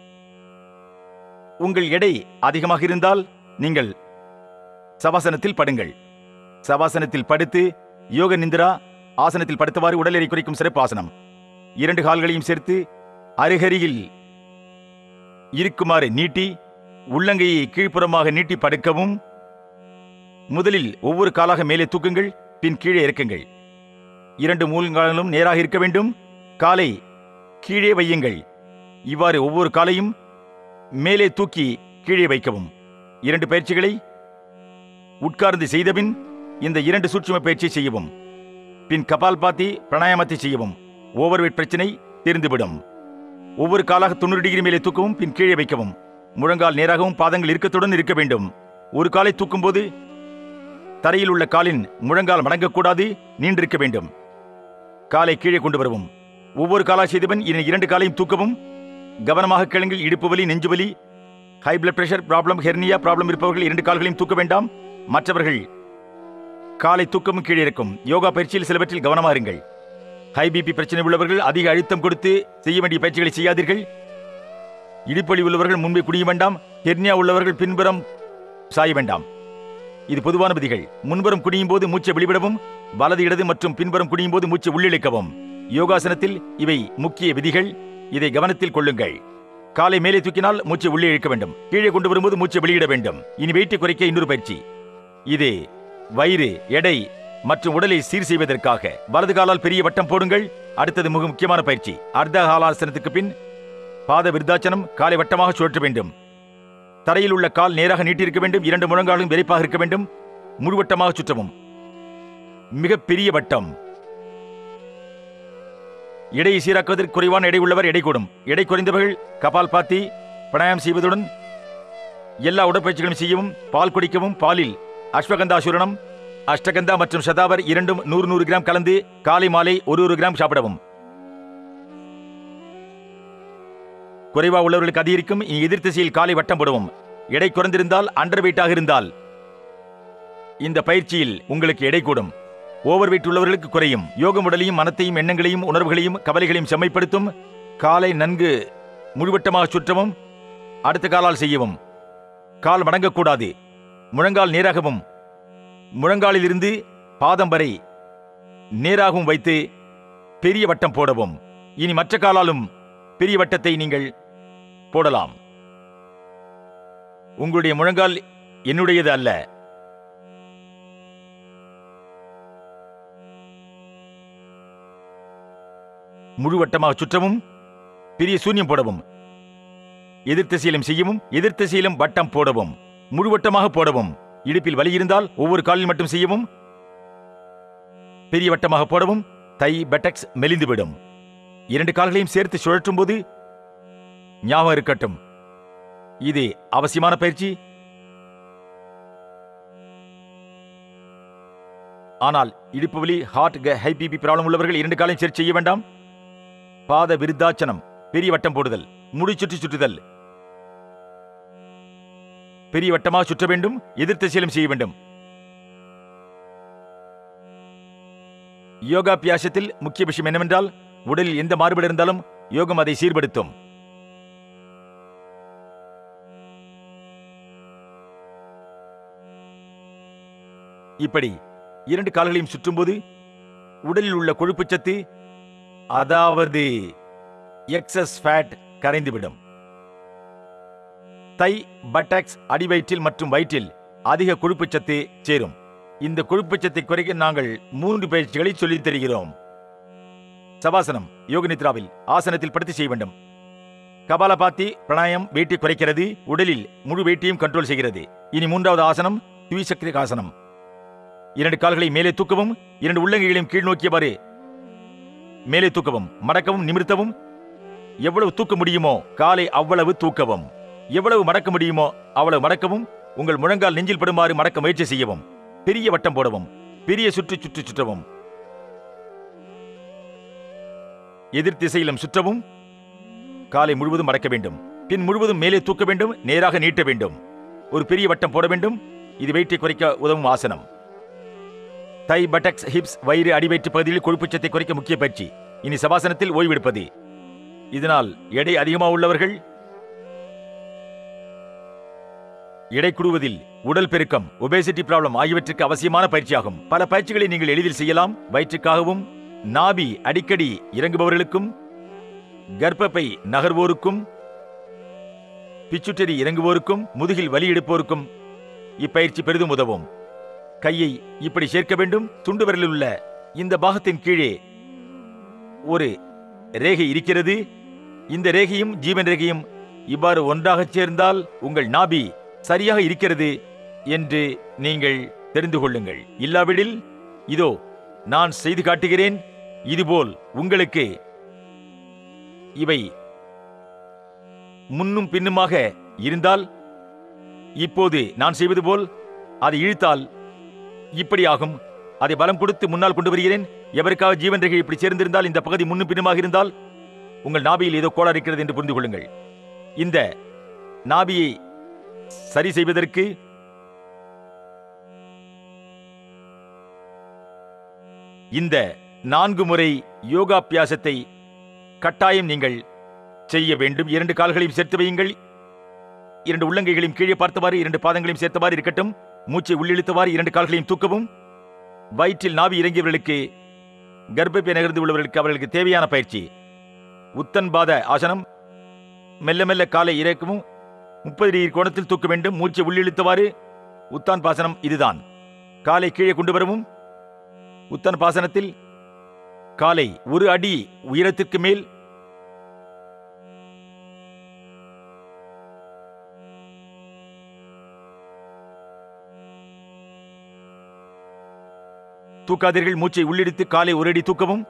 [SPEAKER 2] உங்கள் எடை அதிகமாக இருந்தால் நீங்கள் சவாசனத்தில் படுங்கள் சவாசனத்தில் படுத்து யோக நிந்திரா ஆசனத்தில் படுத்தவாறு உடல் எடை குறைக்கும் சிறப்பு ஆசனம் இரண்டு கால்களையும் சேர்த்து அருகருகில் இருக்குமாறு நீட்டி உள்ளங்கையை கீழ்ப்புறமாக நீட்டி படுக்கவும் முதலில் ஒவ்வொரு காலாக மேலே தூக்குங்கள் பின் கீழே இறக்குங்கள் இரண்டு மூலங்காலும் நேராக இருக்க வேண்டும் காலை கீழே வையுங்கள் இவ்வாறு ஒவ்வொரு காலையும் மேலே தூக்கி கீழே வைக்கவும் இரண்டு பயிற்சிகளை உட்கார்ந்து செய்தபின் இந்த இரண்டு சூட்சும பயிற்சி செய்யவும் பின் கபால் பாத்தி பிராணாயாமத்தை செய்யவும் ஓவர்வெயிட் பிரச்சனை தெரிந்துவிடும் ஒவ்வொரு காலாக தொண்ணூறு டிகிரி மேலே தூக்கவும் பின் கீழே வைக்கவும் முழங்கால் நேராகவும் பாதங்கள் இறுக்கத்துடன் இருக்க வேண்டும் ஒரு காலை தூக்கும்போது தரையில் உள்ள காலின் முழங்கால் மடங்கக்கூடாது நீண்டிருக்க வேண்டும் காலை கீழே கொண்டு வரவும் ஒவ்வொரு காலா செய்தவன் இனி இரண்டு காலையும் தூக்கவும் கவனமாக கேளுங்கள் இடுப்பு வலி நெஞ்சு வலி high blood pressure problem hernia problem இருப்பவர்கள் இரண்டு கால்களையும் தூக்க வேண்டாம் மற்றவர்கள் காலை தூக்கமும் கீழே இருக்கும் யோகா பயிற்சியில் சிலவற்றில் கவனமாக இருங்கள் ஹை பிபி பிரச்சனை உள்ளவர்கள் அதிக அழுத்தம் கொடுத்து செய்ய வேண்டிய பயிற்சிகளை செய்யாதீர்கள் இடுப்பலி உள்ளவர்கள் முன்பே குனிய வேண்டாம் ஹெர்னியா உள்ளவர்கள் பின்புறம் சாய வேண்டாம் இது பொதுவான விதிகள் முன்புறம் குனியும் போது மூச்சை வெளிவிடவும் வலது இடது மற்றும் பின்புறம் குனியும் போது மூச்சை உள்ளிழுக்கவும் யோகாசனத்தில் இவை முக்கிய விதிகள் இதை கவனத்தில் கொள்ளுங்கள் காலை மேலே தூக்கினால் மூச்சை உள்ளே இழுக்க வேண்டும் கீழே கொண்டு வரும்போது மூச்சை வெளியிட வேண்டும் இனி வெயிட்டை குறைக்க இன்னொரு பயிற்சி இது வயிறு எடை மற்றும் உடலை சீர் செய்வதற்காக வலது காலால் பெரிய வட்டம் போடுங்கள் அடுத்தது மிக முக்கியமான பயிற்சி அர்த்த காலாசனத்துக்கு பின் பாத விருத்தாச்சனம் காலை வட்டமாக சுழற்ற வேண்டும் தரையில் உள்ள கால் நேராக நீட்டியிருக்க வேண்டும் இரண்டு முழங்காலும் விரைப்பாக இருக்க வேண்டும் முழுவட்டமாக சுற்றவும் மிக பெரிய வட்டம் எடையை சீராக்குவதற்கு குறைவான எடை உள்ளவர் எடை கூடும் எடை குறைந்தவர்கள் கபால் பாத்தி பிராணாயம் செய்வதுடன் எல்லா உடற்பயிற்சிகளும் செய்யவும் பால் குடிக்கவும் பாலில் அஸ்வகந்தா சூரணம் அஷ்டகந்தா மற்றும் சதாவர் இரண்டும் நூறு நூறு கிராம் கலந்து காலை மாலை ஒரு ஒரு கிராம் சாப்பிடவும் குறைவா உள்ளவர்களுக்கு அதிகரிக்கும் இனி எதிர் திசையில் காலை வட்டம் போடவும் எடை குறைந்திருந்தால் அண்டர் வெயிட்டாக இருந்தால் இந்த பயிற்சியில் உங்களுக்கு எடை கூடும் ஓவர் வெயிட் உள்ளவர்களுக்கு குறையும் யோகம் உடலையும் மனத்தையும் எண்ணங்களையும் உணர்வுகளையும் கவலைகளையும் செம்மைப்படுத்தும் காலை நன்கு முழுவட்டமாக சுற்றவும் அடுத்த காலால் செய்யவும் கால் மடங்கக்கூடாது முழங்கால் நேராகவும் முழங்காலிலிருந்து பாதம் வரை நேராகவும் வைத்து பெரிய வட்டம் போடவும் இனி மற்ற காலாலும் பெரிய வட்டத்தை நீங்கள் போடலாம் உங்களுடைய முழங்கால் என்னுடையது அல்ல முழுவட்டமாக சுற்றவும் பெரிய சூன்யம் போடவும் எதிர் திசையிலும் செய்யவும் எதிர் திசையிலும் வட்டம் போடவும் முழுவட்டமாக போடவும் இடுப்பில் வலி இருந்தால் ஒவ்வொரு காலில் மட்டும் செய்யவும் பெரிய வட்டமாக போடவும் தை பெட்டக்ஸ் மெலிந்துவிடும் இரண்டு கால்களையும் சேர்த்து சுழற்றும் போது ஞாபகம் இருக்கட்டும் இது அவசியமான பயிற்சி ஆனால் இடுப்பு வலி ஹார்ட் ஹை பிபி ப்ராப்ளம் உள்ளவர்கள் இரண்டு காலையும் சேர்த்து செய்ய வேண்டாம் பாத விருத்தாச்சனம் பெரிய வட்டம் போடுதல் முடி சுற்றி சுற்றுதல் பெரிய வட்டமாக சுற்ற வேண்டும் எதிர் திசையிலும் செய்ய வேண்டும் யோகாபியாசத்தில் முக்கிய விஷயம் என்னவென்றால் உடலில் எந்த மாறுபாடு இருந்தாலும் யோகம் அதை சீர்படுத்தும் இப்படி இரண்டு கால்களையும் சுற்றும்போது உடலில் உள்ள கொழுப்புச்சத்து அதாவது எக்ஸஸ் ஃபேட் கரைந்துவிடும் தை பட்டக்ஸ் அடிவயிற்றில் மற்றும் வயிற்றில் அதிக கொழுப்புச்சத்து சேரும் இந்த கொழுப்புச்சத்தை குறைக்க நாங்கள் மூன்று பயிற்சிகளை சொல்லித் தருகிறோம் சபாசனம் யோக நித்ராவில் ஆசனத்தில் படுத்து செய்ய வேண்டும் கபாலபாத்தி பிராணாயம் வெயிட்டை குறைக்கிறது உடலில் முழு வெயிட்டையும் கண்ட்ரோல் செய்கிறது இனி மூன்றாவது ஆசனம் துவிசக்தி ஆசனம் இரண்டு கால்களை மேலே தூக்கவும் இரண்டு உள்ளங்கைகளையும் கீழ் நோக்கியவாறு மேலே தூக்கவும் மடக்கவும் நிமிர்த்தவும் எவ்வளவு தூக்க முடியுமோ காலை அவ்வளவு தூக்கவும் எவ்வளவு மடக்க முடியுமோ அவ்வளவு மடக்கவும் உங்கள் முழங்கால் நெஞ்சில் படுமாறு மடக்க முயற்சி செய்யவும் பெரிய வட்டம் போடவும் பெரிய சுற்று சுற்று சுற்றவும் எதிர் திசையிலும் சுற்றவும் காலை முழுவதும் மடக்க வேண்டும் பின் முழுவதும் மேலே தூக்க வேண்டும் நேராக நீட்ட வேண்டும் ஒரு பெரிய வட்டம் போட வேண்டும் இது வெயிட்டை குறைக்க உதவும் ஆசனம் தை பட்டக்ஸ் ஹிப்ஸ் வயிறு அடிவயிற்று பகுதியில் கொழுப்புச்சத்தை குறைக்க முக்கிய பயிற்சி இனி சபாசனத்தில் ஓய்வெடுப்பது இதனால் எடை அதிகமாக உள்ளவர்கள் எடை கூடுவதில் உடல் பெருக்கம் ஒபேசிட்டி ப்ராப்ளம் ஆகியவற்றுக்கு அவசியமான பயிற்சியாகும் பல பயிற்சிகளை நீங்கள் எளிதில் செய்யலாம் வயிற்றுக்காகவும் நாபி அடிக்கடி இறங்குபவர்களுக்கும் கர்ப்பப்பை நகர்வோருக்கும் பிச்சுட்டரி இறங்குவோருக்கும் முதுகில் வலி எடுப்போருக்கும் இப்பயிற்சி பெரிதும் உதவும் கையை இப்படி சேர்க்க வேண்டும் துண்டு விரலில் உள்ள இந்த பாகத்தின் கீழே ஒரு ரேகை இருக்கிறது இந்த ரேகையும் ஜீவன் ரேகையும் இவ்வாறு ஒன்றாகச் சேர்ந்தால் உங்கள் நாபி சரியாக இருக்கிறது என்று நீங்கள் தெரிந்து கொள்ளுங்கள் இல்லாவிடில் இதோ நான் செய்து காட்டுகிறேன் இதுபோல் உங்களுக்கு இவை முன்னும் பின்னுமாக இருந்தால் இப்போது நான் செய்வது போல் அதை இழுத்தால் இப்படி ஆகும் அதை பலம் கொடுத்து முன்னால் கொண்டு வருகிறேன் எவருக்காக ஜீவன் ரேகை இப்படி சேர்ந்திருந்தால் இந்த பகுதி முன்னும் பின்னுமாக இருந்தால் உங்கள் நாபியில் ஏதோ கோளாறு இருக்கிறது என்று புரிந்து கொள்ளுங்கள் இந்த நாபியை சரி செய்வதற்கு இந்த நான்கு முறை யோகாபியாசத்தை கட்டாயம் நீங்கள் செய்ய வேண்டும் இரண்டு கால்களையும் சேர்த்து வையுங்கள் இரண்டு உள்ளங்கைகளையும் கீழே பார்த்தவாறு இரண்டு பாதங்களையும் சேர்த்தவாறு இருக்கட்டும் மூச்சை உள்ளிழுத்தவாறு இரண்டு கால்களையும் தூக்கவும் வயிற்றில் நாவி இறங்கியவர்களுக்கு கர்ப்பப்பை நகர்ந்து உள்ளவர்களுக்கு அவர்களுக்கு தேவையான பயிற்சி உத்தன் பாத ஆசனம் மெல்ல மெல்ல காலை இறக்கவும் முப்பது டிகிரி கோணத்தில் தூக்க வேண்டும் மூச்சை உள்ளிழுத்தவாறு உத்தான் பாசனம் இதுதான் காலை கீழே கொண்டு வரவும் உத்தன் பாசனத்தில் காலை ஒரு அடி உயரத்திற்கு மேல் தூக்காதீர்கள் மூச்சை உள்ளிடித்து காலை ஒரு அடி தூக்கவும்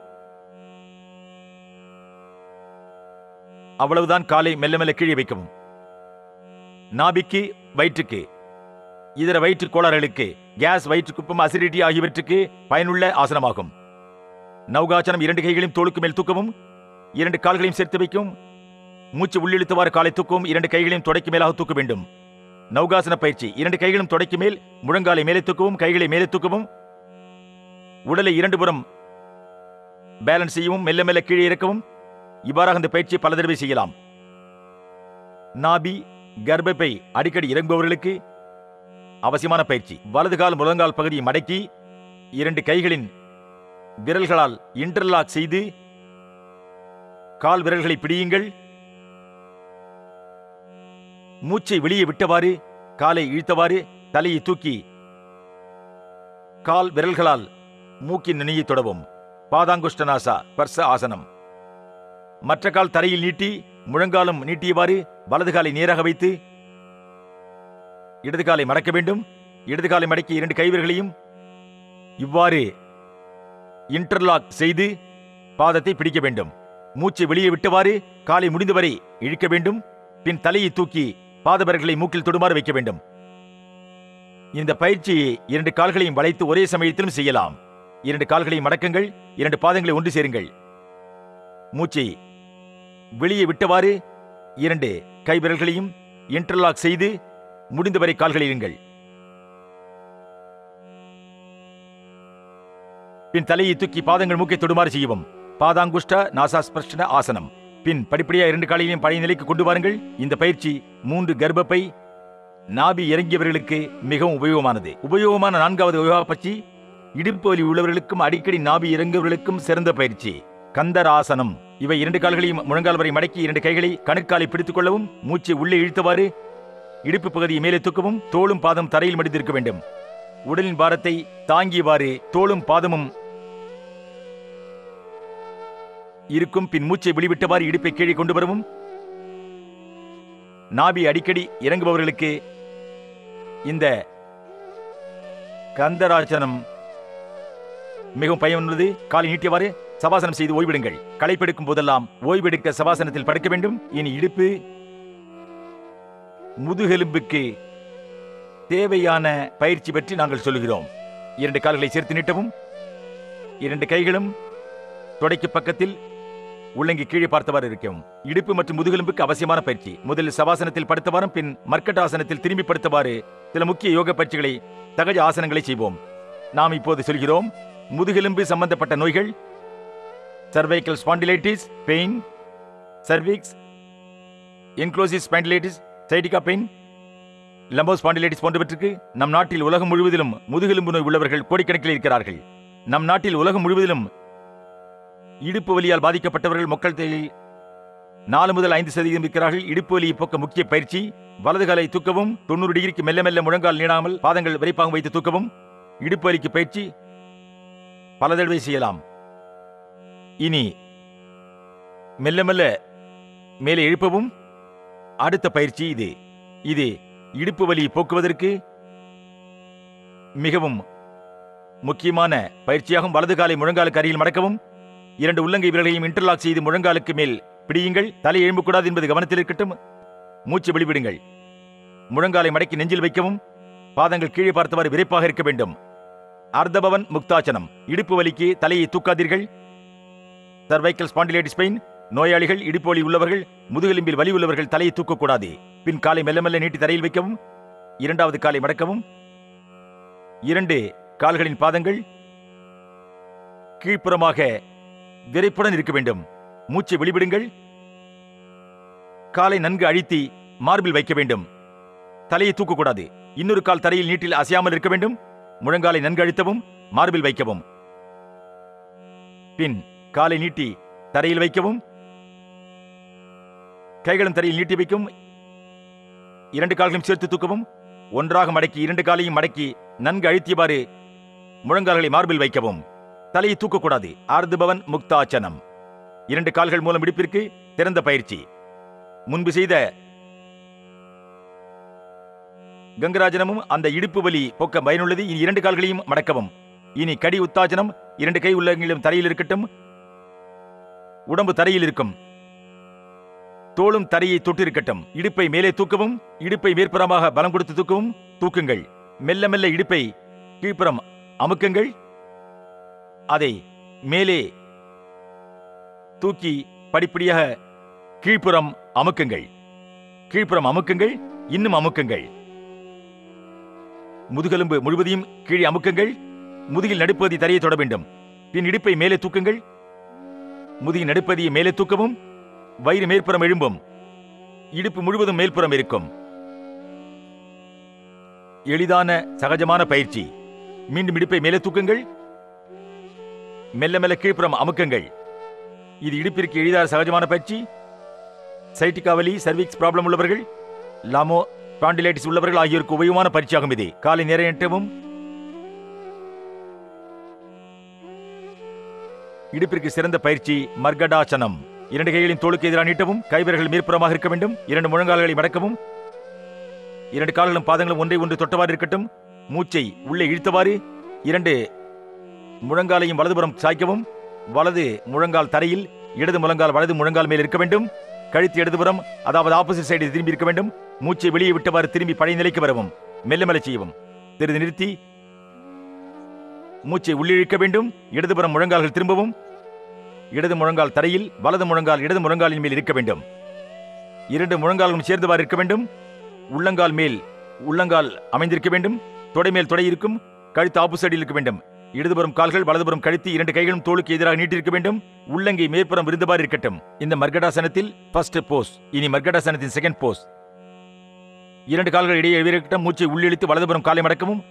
[SPEAKER 2] அவ்வளவுதான் காலை மெல்ல மெல்ல கீழே வைக்கவும் நாபிக்கு வயிற்றுக்கு இதர வயிற்று கோளாறுகளுக்கு கேஸ் வயிற்று குப்பம் அசிடிட்டி ஆகியவற்றுக்கு பயனுள்ள ஆசனமாகும் நௌகாசனம் இரண்டு கைகளையும் தோளுக்கு மேல் தூக்கவும் இரண்டு கால்களையும் சேர்த்து வைக்கவும் மூச்சு உள்ளிழுத்தவாறு காலை தூக்கவும் இரண்டு கைகளையும் தொடைக்கு மேலாக தூக்க வேண்டும் நௌகாசன பயிற்சி இரண்டு கைகளும் தொடைக்கு மேல் முழங்காலை மேலே தூக்கவும் கைகளை மேலே தூக்கவும் உடலை இரண்டு புறம் பேலன்ஸ் செய்யவும் மெல்ல மெல்ல கீழே இறக்கவும் இவ்வாறாக இந்த பயிற்சியை பல தடவை செய்யலாம் நாபி கர்ப்பப்பை அடிக்கடி இறங்குபவர்களுக்கு அவசியமான பயிற்சி வலது கால் முழங்கால் பகுதியை மடக்கி இரண்டு கைகளின் விரல்களால் இன்டர்லாக் செய்து கால் விரல்களை பிடியுங்கள் மூச்சை வெளியே விட்டவாறு காலை இழுத்தவாறு தலையை தூக்கி கால் விரல்களால் மூக்கின் நுனியை தொடவும் பாதாங்குஷ்டநாசா பர்ச ஆசனம் மற்ற கால் தரையில் நீட்டி முழங்காலும் நீட்டியவாறு வலது காலை நேராக வைத்து இடது காலை மடக்க வேண்டும் இடது காலை மடக்கி இரண்டு கைவிரல்களையும் இவ்வாறு இன்டர்லாக் செய்து பாதத்தை பிடிக்க வேண்டும் மூச்சை வெளியே விட்டவாறு காலை முடிந்தவரை இழுக்க வேண்டும் பின் தலையை தூக்கி பாதவர்களை மூக்கில் தொடுமாறு வைக்க வேண்டும் இந்த பயிற்சியை இரண்டு கால்களையும் வளைத்து ஒரே சமயத்திலும் செய்யலாம் இரண்டு கால்களையும் மடக்குங்கள் இரண்டு பாதங்களை ஒன்று சேருங்கள் மூச்சை வெளியே விட்டவாறு இரண்டு கைவிரல்களையும் இன்டர்லாக் செய்து முடிந்தவரை கால்களை இருங்கள் பின் தலையை தூக்கி பாதங்கள் மூக்கை தொடுமாறு செய்யவும் பாதாங்குஷ்ட நாசாஸ்பர்ஷன ஆசனம் பின் படிப்படியா இரண்டு காலையிலையும் பழைய நிலைக்கு கொண்டு வாருங்கள் இந்த பயிற்சி மூன்று கர்ப்பப்பை நாபி இறங்கியவர்களுக்கு மிகவும் உபயோகமானது உபயோகமான நான்காவது யோகா பயிற்சி இடுப்பு வலி உள்ளவர்களுக்கும் அடிக்கடி நாபி இறங்குவர்களுக்கும் சிறந்த பயிற்சி கந்தராசனம் இவை இரண்டு கால்களையும் முழங்கால் வரை மடக்கி இரண்டு கைகளை கணுக்காலை பிடித்துக் கொள்ளவும் மூச்சை உள்ளே இழுத்தவாறு இடுப்பு பகுதியை மேலே தூக்கவும் தோளும் பாதம் தரையில் மடித்திருக்க வேண்டும் உடலின் பாரத்தை தாங்கியவாறு தோளும் பாதமும் இருக்கும் பின் மூச்சை வெளிவிட்டவாறு இடுப்பை கீழே கொண்டு வரவும் நாபி அடிக்கடி இறங்குபவர்களுக்கு இந்த கந்தராசனம் மிகவும் பயனுள்ளது காலை நீட்டியவாறு சபாசனம் செய்து ஓய்வெடுங்கள் களைப்பெடுக்கும் போதெல்லாம் ஓய்வெடுக்க சபாசனத்தில் படுக்க வேண்டும் இனி இடுப்பு முதுகெலும்புக்கு தேவையான பயிற்சி பற்றி நாங்கள் சொல்கிறோம் இரண்டு கால்களை சேர்த்து நீட்டவும் இரண்டு கைகளும் தொடைக்கு பக்கத்தில் உள்ளங்கி கீழே பார்த்தவாறு இருக்கும் இடுப்பு மற்றும் முதுகெலும்புக்கு அவசியமான பயிற்சி முதலில் சவாசனத்தில் படுத்தவாறும் பின் மர்க்கட்ட ஆசனத்தில் திரும்பி படுத்தவாறு சில முக்கிய யோக பயிற்சிகளை தகஜ ஆசனங்களை செய்வோம் நாம் இப்போது சொல்கிறோம் முதுகெலும்பு சம்பந்தப்பட்ட நோய்கள் cervical spondylitis pain cervix ankylosis spondylitis sciatica pain lumbar spondylitis போன்றவற்றுக்கு நம் நாட்டில் உலகம் முழுவதிலும் முதுகெலும்பு நோய் உள்ளவர்கள் கோடிக்கணக்கில் இருக்கிறார்கள் நம் நாட்டில் உலகம் முழுவதிலும் இடுப்பு வலியால் பாதிக்கப்பட்டவர்கள் மக்கள் தொகையில் நாலு முதல் ஐந்து சதவீதம் இருக்கிறார்கள் இடுப்பு வலியை போக்க முக்கிய பயிற்சி வலது காலை தூக்கவும் தொண்ணூறு டிகிரிக்கு மெல்ல மெல்ல முழங்கால் நீடாமல் பாதங்கள் விரைப்பாக வைத்து தூக்கவும் இடுப்பு வலிக்கு பயிற்சி பல தடவை செய்யலாம் இனி மெல்ல மெல்ல மேலே எழுப்பவும் அடுத்த பயிற்சி இது இது இடுப்பு வலி போக்குவதற்கு மிகவும் முக்கியமான பயிற்சியாகும் வலது காலை முழங்காலுக்கு அருகில் மடக்கவும் இரண்டு உள்ளங்கை விரல்களையும் இன்டர்லாக் செய்து முழங்காலுக்கு மேல் பிடியுங்கள் தலை எழும்பக்கூடாது என்பது கவனத்தில் இருக்கட்டும் மூச்சு வெளிவிடுங்கள் முழங்காலை மடக்கி நெஞ்சில் வைக்கவும் பாதங்கள் கீழே பார்த்தவாறு விரைப்பாக இருக்க வேண்டும் அர்த்தபவன் முக்தாச்சனம் இடுப்பு வலிக்கு தலையை தூக்காதீர்கள் சர்வைக்கல் ஸ்பாண்டிலைட்டிஸ் பெயின் நோயாளிகள் இடுப்பு வலி உள்ளவர்கள் முதுகெலும்பில் வலி உள்ளவர்கள் தலையை தூக்கக்கூடாது பின் காலை மெல்ல மெல்ல நீட்டி தரையில் வைக்கவும் இரண்டாவது காலை மடக்கவும் இரண்டு கால்களின் பாதங்கள் கீழ்ப்புறமாக விரைப்புடன் இருக்க வேண்டும் மூச்சை வெளிவிடுங்கள் காலை நன்கு அழித்தி மார்பில் வைக்க வேண்டும் தலையை தூக்கக்கூடாது இன்னொரு கால் தரையில் நீட்டில் அசையாமல் இருக்க வேண்டும் முழங்காலை நன்கு அழுத்தவும் மார்பில் வைக்கவும் பின் காலை நீட்டி தரையில் வைக்கவும் கைகளும் தரையில் நீட்டி வைக்கவும் இரண்டு கால்களையும் சேர்த்து தூக்கவும் ஒன்றாக மடக்கி இரண்டு காலையும் மடக்கி நன்கு அழுத்தியவாறு முழங்கால்களை மார்பில் வைக்கவும் தலையை தூக்கக்கூடாது ஆர்துபவன் முக்தாச்சனம் இரண்டு கால்கள் மூலம் இடுப்பிற்கு திறந்த பயிற்சி முன்பு செய்த கங்கராஜனமும் அந்த இடுப்பு வலி போக்க பயனுள்ளது இனி இரண்டு கால்களையும் மடக்கவும் இனி கடி உத்தாஜனம் இரண்டு கை உள்ளங்களும் தரையில் இருக்கட்டும் உடம்பு தரையில் இருக்கும் தோளும் தரையை தொட்டு இருக்கட்டும் இடுப்பை மேலே தூக்கவும் இடுப்பை மேற்புறமாக பலம் கொடுத்து தூக்கவும் தூக்குங்கள் மெல்ல மெல்ல இடுப்பை கீழ்ப்புறம் அமுக்குங்கள் அதை மேலே தூக்கி படிப்படியாக கீழ்ப்புறம் அமுக்குங்கள் கீழ்ப்புறம் அமுக்குங்கள் இன்னும் அமுக்குங்கள் முதுகெலும்பு முழுவதையும் கீழே அமுக்குங்கள் முதுகில் நடுப்பகுதி தரையை தொட வேண்டும் பின் இடுப்பை மேலே தூக்குங்கள் முதுகின் நடுப்பகுதியை மேலே தூக்கவும் வயிறு மேற்புறம் எழும்பும் இடுப்பு முழுவதும் மேல்புறம் இருக்கும் எளிதான சகஜமான பயிற்சி மீண்டும் இடுப்பை மேலே தூக்குங்கள் மெல்ல மெல்ல கீழ்ப்புறம் அமுக்குங்கள் இது இடுப்பிற்கு எளிதான சகஜமான பயிற்சி சைட்டிகாவலி சர்விக்ஸ் ப்ராப்ளம் உள்ளவர்கள் லாமோ பாண்டிலைட்டிஸ் உள்ளவர்கள் ஆகியோருக்கு உபயோகமான பயிற்சியாகும் இது காலை நேரம் எட்டவும் இடுப்பிற்கு சிறந்த பயிற்சி மர்கடாசனம் இரண்டு கைகளின் தோளுக்கு எதிராக நீட்டவும் கைவிரல்கள் மேற்புறமாக இருக்க வேண்டும் இரண்டு முழங்கால்களை மடக்கவும் இரண்டு கால்களும் பாதங்களும் ஒன்றை ஒன்று தொட்டவாறு இருக்கட்டும் மூச்சை உள்ளே இழுத்தவாறு இரண்டு முழங்காலையும் வலதுபுறம் சாய்க்கவும் வலது முழங்கால் தரையில் இடது முழங்கால் வலது முழங்கால் மேல் இருக்க வேண்டும் கழுத்து இடதுபுறம் அதாவது ஆப்போசிட் சைடு திரும்பி இருக்க வேண்டும் மூச்சை வெளியே விட்டவாறு திரும்பி பழைய நிலைக்கு வரவும் மெல்ல மெல்ல செய்யவும் சிறிது நிறுத்தி மூச்சை உள்ளிழுக்க வேண்டும் இடதுபுறம் முழங்கால்கள் திரும்பவும் இடது முழங்கால் தரையில் வலது முழங்கால் இடது முழங்காலின் மேல் இருக்க வேண்டும் இரண்டு முழங்கால்களும் சேர்ந்தவாறு இருக்க வேண்டும் உள்ளங்கால் மேல் உள்ளங்கால் அமைந்திருக்க வேண்டும் தொடை மேல் தொடை இருக்கும் கழுத்து ஆப்போசைடில் இருக்க வேண்டும் இடதுபுறம் கால்கள் வலதுபுறம் கழுத்து இரண்டு கைகளும் தோளுக்கு எதிராக நீட்டிருக்க வேண்டும் உள்ளங்கை மேற்புறம் விருந்தவாறு இருக்கட்டும் இந்த மர்கடாசனத்தில் ஃபர்ஸ்ட் போஸ் இனி மர்கடாசனத்தின் செகண்ட் போஸ் இரண்டு கால்கள் இடையே இருக்கட்டும் மூச்சை உள்ளிழுத்து வலதுபுறம் காலை மடக்கவும்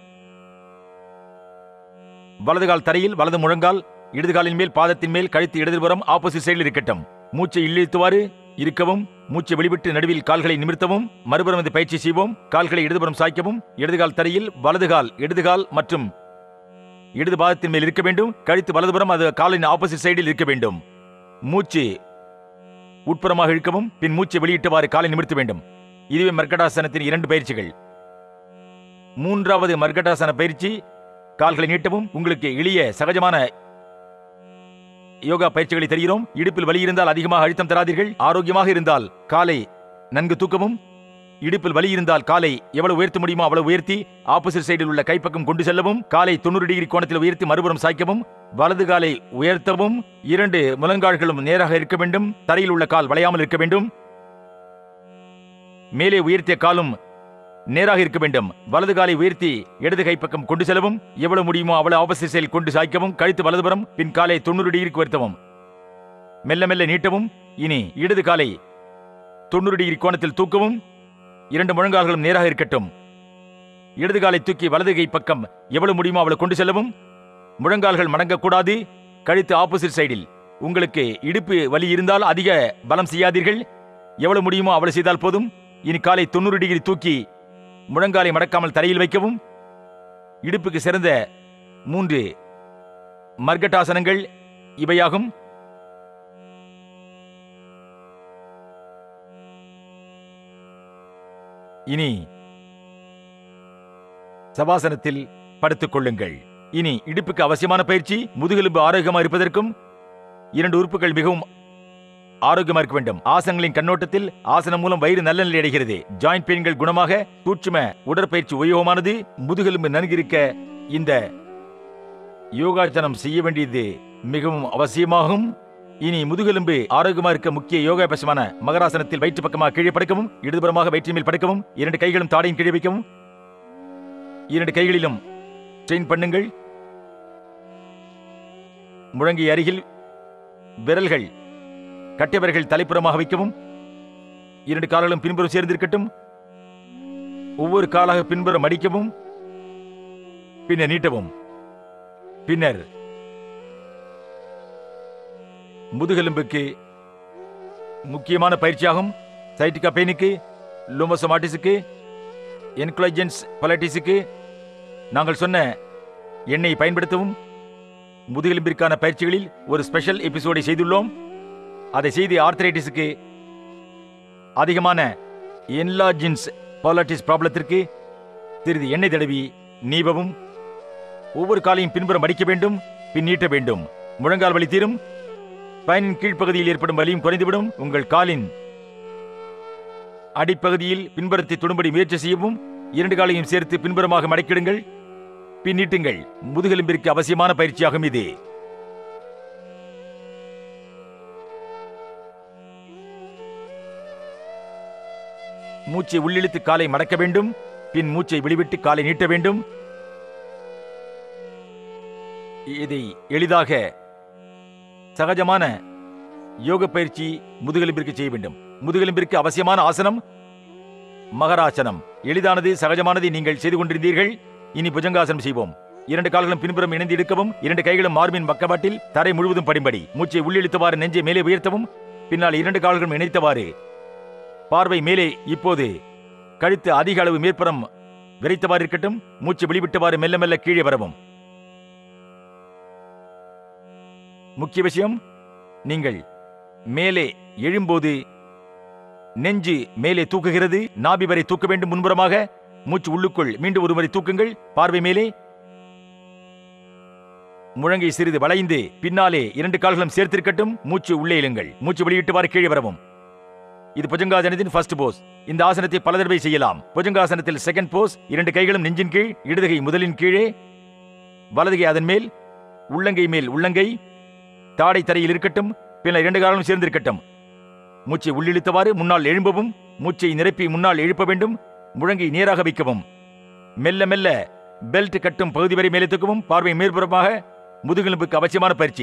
[SPEAKER 2] வலது கால் தரையில் வலது முழங்கால் இடது காலின் மேல் பாதத்தின் மேல் கழுத்து இடதுபுறம் ஆப்போசிட் சைடில் இருக்கட்டும் மூச்சை இழுத்துவாறு இருக்கவும் மூச்சை வெளிவிட்டு நடுவில் கால்களை நிமிர்த்தவும் மறுபுறம் இந்த பயிற்சி செய்வோம் கால்களை இடதுபுறம் சாய்க்கவும் இடதுகால் தரையில் வலதுகால் இடதுகால் மற்றும் இடது பாதத்தின் மேல் இருக்க வேண்டும் கழுத்து வலதுபுறம் அது காலின் ஆப்போசிட் சைடில் இருக்க வேண்டும் மூச்சு உட்புறமாக இழுக்கவும் பின் மூச்சை வெளியிட்டவாறு காலை நிமிர்த்த வேண்டும் இதுவே மர்கடாசனத்தின் இரண்டு பயிற்சிகள் மூன்றாவது மர்கடாசன பயிற்சி கால்களை நீட்டவும் உங்களுக்கு எளிய சகஜமான யோகா பயிற்சிகளை தருகிறோம் இடுப்பில் வலி இருந்தால் அதிகமாக அழுத்தம் தராதீர்கள் ஆரோக்கியமாக இருந்தால் காலை நன்கு தூக்கவும் இடுப்பில் வலி இருந்தால் காலை எவ்வளவு உயர்த்த முடியுமோ அவ்வளவு உயர்த்தி ஆப்போசிட் சைடில் உள்ள கைப்பக்கம் கொண்டு செல்லவும் காலை தொண்ணூறு டிகிரி கோணத்தில் உயர்த்தி மறுபுறம் சாய்க்கவும் வலது காலை உயர்த்தவும் இரண்டு முழங்கால்களும் நேராக இருக்க வேண்டும் தரையில் உள்ள கால் வளையாமல் இருக்க வேண்டும் மேலே உயர்த்திய காலும் நேராக இருக்க வேண்டும் வலது காலை உயர்த்தி இடது கைப்பக்கம் கொண்டு செல்லவும் எவ்வளவு முடியுமோ அவ்வளவு ஆப்போசிட் சைடில் கொண்டு சாய்க்கவும் கழுத்து வலதுபுறம் பின் காலை தொண்ணூறு டிகிரிக்கு உயர்த்தவும் மெல்ல மெல்ல நீட்டவும் இனி இடது காலை தொண்ணூறு டிகிரி கோணத்தில் தூக்கவும் இரண்டு முழங்கால்களும் நேராக இருக்கட்டும் இடது காலை தூக்கி வலது கை பக்கம் எவ்வளவு முடியுமோ அவ்வளவு கொண்டு செல்லவும் முழங்கால்கள் மடங்கக்கூடாது கழுத்து ஆப்போசிட் சைடில் உங்களுக்கு இடுப்பு வலி இருந்தால் அதிக பலம் செய்யாதீர்கள் எவ்வளவு முடியுமோ அவ்வளவு செய்தால் போதும் இனி காலை தொண்ணூறு டிகிரி தூக்கி முழங்காலை மடக்காமல் தரையில் வைக்கவும் இடுப்புக்கு சிறந்த மூன்று மர்கட்டாசனங்கள் இவையாகும் இனி சபாசனத்தில் படுத்துக் கொள்ளுங்கள் இனி இடுப்புக்கு அவசியமான பயிற்சி முதுகெலும்பு ஆரோக்கியமாக இருப்பதற்கும் இரண்டு உறுப்புகள் மிகவும் ஆரோக்கியமா இருக்க வேண்டும் ஆசனங்களின் கண்ணோட்டத்தில் ஆசனம் மூலம் வயிறு நல்ல நிலை அடைகிறது ஜாயிண்ட் பெயின்கள் குணமாக சூட்சும உடற்பயிற்சி உபயோகமானது முதுகெலும்பு நன்கு இருக்க இந்த யோகாசனம் செய்ய வேண்டியது மிகவும் அவசியமாகும் இனி முதுகெலும்பு ஆரோக்கியமா இருக்க முக்கிய யோகாபசமான மகராசனத்தில் வயிற்று பக்கமாக கீழே படுக்கவும் இடதுபுறமாக வயிற்றின் மேல் படுக்கவும் இரண்டு கைகளும் தாடையின் கீழே வைக்கவும் இரண்டு கைகளிலும் ட்ரெயின் பண்ணுங்கள் முழங்கி அருகில் விரல்கள் கட்டியவர்கள் தலைப்புறமாக வைக்கவும் இரண்டு கால்களும் பின்புறம் சேர்ந்திருக்கட்டும் ஒவ்வொரு காலாக பின்புறம் அடிக்கவும் பின்னர் நீட்டவும் பின்னர் முதுகெலும்புக்கு முக்கியமான பயிற்சியாகும் சைட்டிகா பெயினுக்கு லூமோசமாட்டிஸுக்கு என்குலஜென்ஸ் பலட்டிஸுக்கு நாங்கள் சொன்ன எண்ணெய் பயன்படுத்தவும் முதுகெலும்பிற்கான பயிற்சிகளில் ஒரு ஸ்பெஷல் எபிசோடை செய்துள்ளோம் அதை செய்து ஆர்த்தரைட்டிஸுக்கு அதிகமான என்லார்ஜின்ஸ் பாலட்டிஸ் ப்ராப்ளத்திற்கு சிறிது எண்ணெய் தடவி நீவவும் ஒவ்வொரு காலையும் பின்புறம் அடிக்க வேண்டும் பின் நீட்ட வேண்டும் முழங்கால் வலி தீரும் பயனின் கீழ்ப்பகுதியில் ஏற்படும் வலியும் குறைந்துவிடும் உங்கள் காலின் அடிப்பகுதியில் பின்புறத்தை தொடும்படி முயற்சி செய்யவும் இரண்டு காலையும் சேர்த்து பின்புறமாக மடக்கிடுங்கள் பின் நீட்டுங்கள் முதுகெலும்பிற்கு அவசியமான பயிற்சியாகும் இது மூச்சை உள்ளிழுத்து காலை மடக்க வேண்டும் பின் மூச்சை வெளிவிட்டு காலை நீட்ட வேண்டும் இதை எளிதாக சகஜமான யோக பயிற்சி முதுகெலும்பிற்கு செய்ய வேண்டும் முதுகெலும்பிற்கு அவசியமான ஆசனம் மகராசனம் எளிதானது சகஜமானதை நீங்கள் செய்து கொண்டிருந்தீர்கள் இனி புஜங்காசனம் செய்வோம் இரண்டு கால்களும் பின்புறம் இணைந்து எடுக்கவும் இரண்டு கைகளும் மார்பின் பக்கவாட்டில் தரை முழுவதும் படிம்படி மூச்சை உள்ளிழுத்தவாறு நெஞ்சை மேலே உயர்த்தவும் பின்னால் இரண்டு கால்களும் இணைத்தவாறு பார்வை மேலே இப்போது கழுத்து அதிக அளவு மேற்புறம் விரைத்தவாறு இருக்கட்டும் மூச்சு வெளிவிட்டவாறு மெல்ல மெல்ல கீழே வரவும் முக்கிய விஷயம் நீங்கள் மேலே எழும்போது நெஞ்சு மேலே தூக்குகிறது நாபி வரை தூக்க வேண்டும் முன்புறமாக மூச்சு உள்ளுக்குள் மீண்டும் ஒருமுறை தூக்குங்கள் பார்வை மேலே முழங்கை சிறிது வளைந்து பின்னாலே இரண்டு கால்களும் சேர்த்திருக்கட்டும் மூச்சு உள்ளே இழுங்கள் மூச்சு வெளியிட்டுவாறு கீழே வரவும் இது புஜங்காசனத்தின் ஃபர்ஸ்ட் போஸ் இந்த ஆசனத்தை பல தடவை செய்யலாம் புஜங்காசனத்தில் செகண்ட் போஸ் இரண்டு கைகளும் நெஞ்சின் கீழ் இடதுகை முதலின் கீழே வலதுகை அதன் மேல் உள்ளங்கை மேல் உள்ளங்கை தாடை தரையில் இருக்கட்டும் பின்னர் இரண்டு கால்களும் சேர்ந்திருக்கட்டும் மூச்சை உள்ளிழுத்தவாறு முன்னால் எழும்பவும் மூச்சை நிரப்பி முன்னால் எழுப்ப வேண்டும் முழங்கை நேராக வைக்கவும் மெல்ல மெல்ல பெல்ட் கட்டும் பகுதி வரை மேலே தூக்கவும் பார்வை மேற்புறமாக முதுகெலும்புக்கு அவசியமான பயிற்சி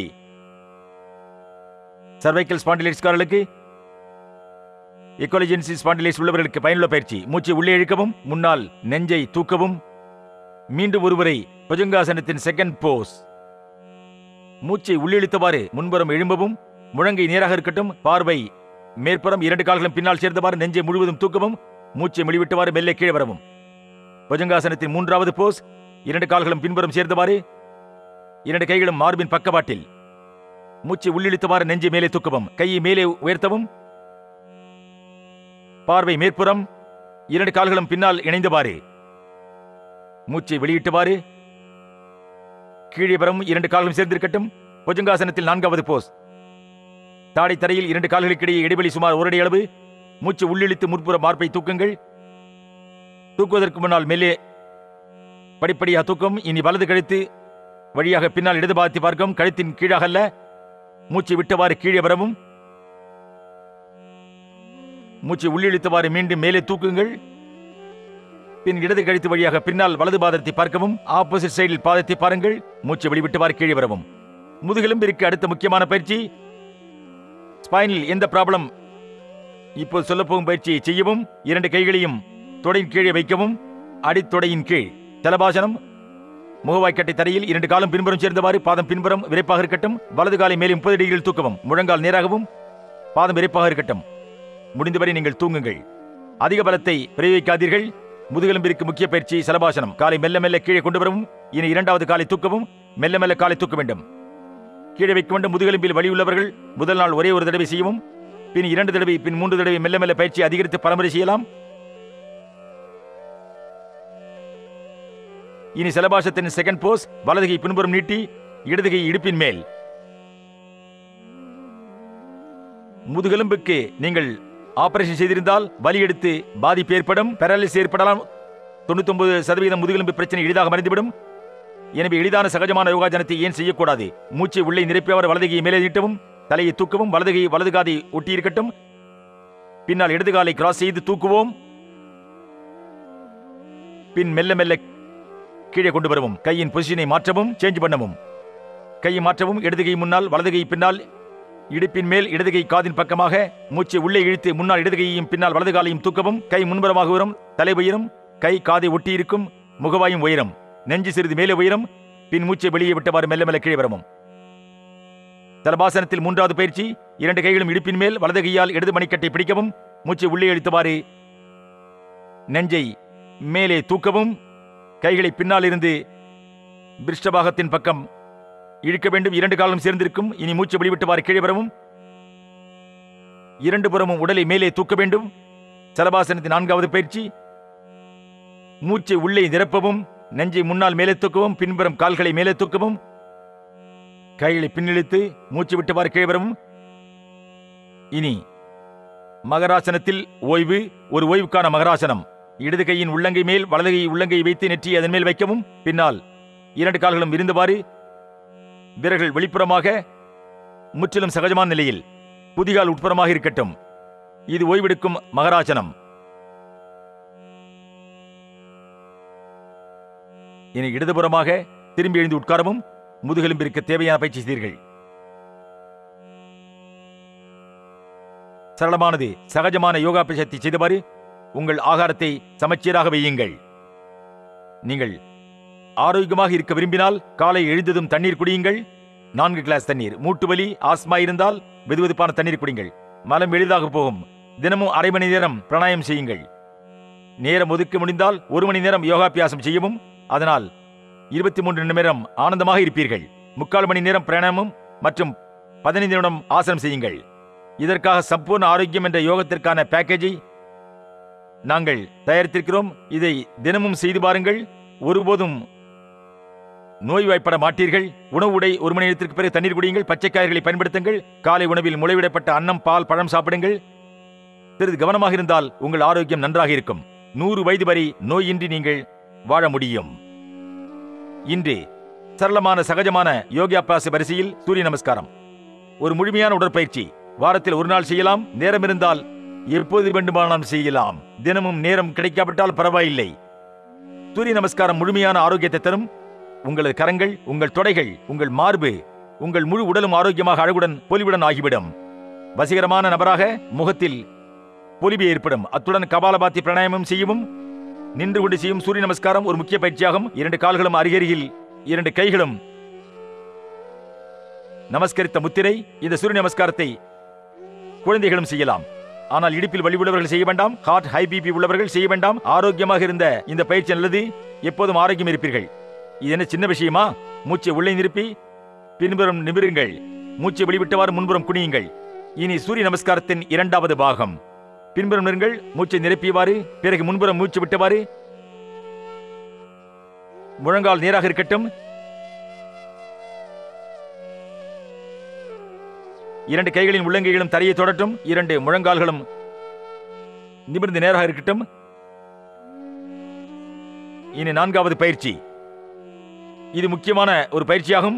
[SPEAKER 2] சர்வைக்கல் ஸ்பாண்டிலைட்ஸ்காரர்களுக்கு எக்கோலஜென்சி ஸ்பாண்டிலைட்ஸ் உள்ளவர்களுக்கு பயனுள்ள பயிற்சி மூச்சை உள்ளே இழுக்கவும் முன்னால் நெஞ்சை தூக்கவும் மீண்டும் ஒருமுறை புஜங்காசனத்தின் செகண்ட் போஸ் மூச்சை உள்ளிழுத்தவாறு முன்புறம் எழும்பவும் முழங்கை நேராக இருக்கட்டும் பார்வை மேற்புறம் இரண்டு கால்களும் பின்னால் சேர்ந்தவாறு நெஞ்சை முழுவதும் தூக்கவும் மூச்சை வெளிவிட்டவாறு மெல்ல கீழே வரவும் புஜங்காசனத்தின் மூன்றாவது போஸ் இரண்டு கால்களும் பின்புறம் சேர்ந்தவாறு இரண்டு கைகளும் மார்பின் பக்கவாட்டில் மூச்சை உள்ளிழுத்தவாறு நெஞ்சை மேலே தூக்கவும் கையை மேலே உயர்த்தவும் பார்வை மேற்புறம் இரண்டு கால்களும் பின்னால் இணைந்தவாறு மூச்சை வெளியிட்டவாறு கீழே வரும் இரண்டு கால்களும் சேர்ந்திருக்கட்டும் புஜங்காசனத்தில் நான்காவது போஸ் தாடை தரையில் இரண்டு கால்களுக்கிடையே இடைவெளி சுமார் ஒரு அடி அளவு மூச்சு உள்ளிழுத்து முற்புற மார்பை தூக்குங்கள் தூக்குவதற்கு முன்னால் மேலே படிப்படியாக தூக்கும் இனி வலது கழுத்து வழியாக பின்னால் இடது பாகத்தை பார்க்கும் கழுத்தின் கீழாக அல்ல மூச்சை விட்டவாறு கீழே வரவும் மூச்சை உள்ளிழுத்தவாறு மீண்டும் மேலே தூக்குங்கள் பின் இடது கழுத்து வழியாக பின்னால் வலது பாதத்தை பார்க்கவும் ஆப்போசிட் சைடில் பாதத்தை பாருங்கள் மூச்சை வெளிவிட்டவாறு கீழே வரவும் முதுகெலும்பிற்கு அடுத்த முக்கியமான பயிற்சி ஸ்பைனில் எந்த ப்ராப்ளம் இப்போது சொல்லப் போகும் பயிற்சியை செய்யவும் இரண்டு கைகளையும் தொடையின் கீழே வைக்கவும் அடித்தொடையின் கீழ் தலபாசனம் முகவாய்க்கட்டை தரையில் இரண்டு காலம் பின்புறம் சேர்ந்தவாறு பாதம் பின்புறம் விரைப்பாக இருக்கட்டும் வலது காலை மேலே முப்பது டிகிரியில் தூக்கவும் முழங்கால் நேராகவும் பாதம் விரைப்பாக இருக்கட்டும் முடிந்தவரை நீங்கள் தூங்குங்கள் அதிக பலத்தை பிரயோகிக்காதீர்கள் முதுகெலும்பிற்கு முக்கிய பயிற்சி சலபாசனம் காலை மெல்ல மெல்ல கீழே கொண்டு வரவும் இனி இரண்டாவது காலை தூக்கவும் மெல்ல மெல்ல காலை தூக்க வேண்டும் கீழே வைக்க வேண்டும் முதுகெலும்பில் வலி உள்ளவர்கள் முதல் நாள் ஒரே ஒரு தடவை செய்யவும் பின் இரண்டு தடவை பின் மூன்று தடவை மெல்ல மெல்ல பயிற்சி அதிகரித்து பலமுறை செய்யலாம் இனி செலபாசத்தின் செகண்ட் போஸ் வலதுகை பின்புறம் நீட்டி இடதுகை இடுப்பின் மேல் முதுகெலும்புக்கு நீங்கள் ஆபரேஷன் செய்திருந்தால் வலி எடுத்து பாதிப்பு ஏற்படும் பெராலிஸ் ஏற்படலாம் தொண்ணூத்தொன்பது சதவீதம் முதுகெலும்பு பிரச்சனை எளிதாக மறைந்துவிடும் எனவே எளிதான சகஜமான யோகாஜனத்தை ஏன் செய்யக்கூடாது மூச்சை உள்ளே நிரப்பியவர் வலதுகையை மேலே நீட்டவும் தலையை தூக்கவும் வலதுகை வலது காதை ஒட்டி இருக்கட்டும் பின்னால் இடது காலை கிராஸ் செய்து தூக்குவோம் பின் மெல்ல மெல்ல கீழே கொண்டு வரவும் கையின் பொசிஷனை மாற்றவும் சேஞ்ச் பண்ணவும் கையை மாற்றவும் இடதுகை முன்னால் வலதுகை பின்னால் இடுப்பின் மேல் இடதுகை காதின் பக்கமாக மூச்சை உள்ளே இழுத்து முன்னால் இடதுகையையும் பின்னால் வலது காலையும் தூக்கவும் கை முன்புறமாக உயரும் தலை உயரும் கை காதை ஒட்டி இருக்கும் முகவாயும் உயரும் நெஞ்சு சிறிது மேலே உயரும் பின் மூச்சை வெளியே விட்டவாறு மெல்ல மெல்ல கீழே வரவும் தலபாசனத்தில் மூன்றாவது பயிற்சி இரண்டு கைகளும் இடுப்பின் மேல் வலது கையால் இடது மணிக்கட்டை பிடிக்கவும் மூச்சை உள்ளே இழுத்தவாறு நெஞ்சை மேலே தூக்கவும் கைகளை பின்னால் இருந்து பிருஷ்டபாகத்தின் பக்கம் இழுக்க வேண்டும் இரண்டு காலம் சேர்ந்திருக்கும் இனி மூச்சு வெளிவிட்டவாறு கீழே வரவும் இரண்டு புறமும் உடலை மேலே தூக்க வேண்டும் சலபாசனத்தின் நான்காவது பயிற்சி மூச்சை உள்ளே நிரப்பவும் நெஞ்சை முன்னால் மேலே தூக்கவும் பின்புறம் கால்களை மேலே தூக்கவும் கைகளை பின்னிழுத்து மூச்சு விட்டவாறு கீழே வரவும் இனி மகராசனத்தில் ஓய்வு ஒரு ஓய்வுக்கான மகராசனம் இடது கையின் உள்ளங்கை மேல் வலது கை உள்ளங்கை வைத்து நெற்றி அதன் மேல் வைக்கவும் பின்னால் இரண்டு கால்களும் இருந்தவாறு விரல்கள் வெளிப்புறமாக முற்றிலும் சகஜமான நிலையில் புதிகால் உட்புறமாக இருக்கட்டும் இது ஓய்வெடுக்கும் மகராசனம் இனி இடதுபுறமாக திரும்பி எழுந்து உட்காரவும் முதுகெலும்பிற்கு தேவையான பயிற்சி செய்தீர்கள் சரளமானது சகஜமான யோகா பயிற்சி செய்தவாறு உங்கள் ஆகாரத்தை சமச்சீராக வையுங்கள் நீங்கள் ஆரோக்கியமாக இருக்க விரும்பினால் காலை எழுந்ததும் தண்ணீர் குடியுங்கள் நான்கு கிளாஸ் தண்ணீர் மூட்டு வலி ஆஸ்மா இருந்தால் வெதுவெதுப்பான தண்ணீர் குடிங்கள் மலம் எளிதாக போகும் தினமும் அரை மணி நேரம் பிராணாயம் செய்யுங்கள் நேரம் ஒதுக்க முடிந்தால் ஒரு மணி நேரம் யோகாபியாசம் செய்யவும் அதனால் இருபத்தி மூன்று நிமிடம் ஆனந்தமாக இருப்பீர்கள் முக்கால் மணி நேரம் பிராணாயமம் மற்றும் பதினைந்து நிமிடம் ஆசனம் செய்யுங்கள் இதற்காக சம்பூர்ண ஆரோக்கியம் என்ற யோகத்திற்கான பேக்கேஜை நாங்கள் தயாரித்திருக்கிறோம் இதை தினமும் செய்து பாருங்கள் ஒருபோதும் நோய்வாய்ப்பட மாட்டீர்கள் உணவு உடை ஒரு மணி நேரத்திற்கு பிறகு தண்ணீர் குடியுங்கள் பச்சை காய்கறிகளை பயன்படுத்துங்கள் காலை உணவில் முளைவிடப்பட்ட அன்னம் பால் பழம் சாப்பிடுங்கள் சிறிது கவனமாக இருந்தால் உங்கள் ஆரோக்கியம் நன்றாக இருக்கும் நூறு வயது வரை நோயின்றி நீங்கள் வாழ முடியும் இன்று சரளமான சகஜமான யோகியாபாச வரிசையில் சூரிய நமஸ்காரம் ஒரு முழுமையான உடற்பயிற்சி வாரத்தில் ஒரு நாள் செய்யலாம் நேரம் இருந்தால் எப்போது வேண்டுமானாலும் செய்யலாம் தினமும் நேரம் கிடைக்காவிட்டால் பரவாயில்லை சூரிய நமஸ்காரம் முழுமையான ஆரோக்கியத்தை தரும் உங்களது கரங்கள் உங்கள் தொடைகள் உங்கள் மார்பு உங்கள் முழு உடலும் ஆரோக்கியமாக அழகுடன் பொலிவுடன் ஆகிவிடும் வசீகரமான நபராக முகத்தில் பொலிவு ஏற்படும் அத்துடன் கபாலபாத்தி பிராணாயாமம் செய்யவும் நின்று கொண்டு செய்யும் சூரிய நமஸ்காரம் ஒரு முக்கிய பயிற்சியாகும் இரண்டு கால்களும் அருகருகில் இரண்டு கைகளும் நமஸ்கரித்த முத்திரை இந்த சூரிய நமஸ்காரத்தை குழந்தைகளும் செய்யலாம் ஆனால் இடுப்பில் வலி உள்ளவர்கள் செய்ய வேண்டாம் ஹார்ட் ஹை பிபி உள்ளவர்கள் செய்ய வேண்டாம் ஆரோக்கியமாக இருந்த இந்த பயிற்சி நல்லது எப்போதும் ஆரோக்கியம் இருப்பீர்கள் இது என்ன சின்ன விஷயமா மூச்சை உள்ளே நிரப்பி பின்புறம் நிமிருங்கள் மூச்சை வெளிவிட்டவாறு முன்புறம் குனியுங்கள் இனி சூரிய நமஸ்காரத்தின் இரண்டாவது பாகம் பின்புறம் நிறுங்கள் மூச்சை நிரப்பியவாறு பிறகு முன்புறம் மூச்சு விட்டவாறு முழங்கால் நேராக இருக்கட்டும் இரண்டு கைகளின் உள்ளங்கைகளும் தரையை தொடட்டும் இரண்டு முழங்கால்களும் நிமிர்ந்து நேராக இருக்கட்டும் இனி நான்காவது பயிற்சி இது முக்கியமான ஒரு பயிற்சியாகும்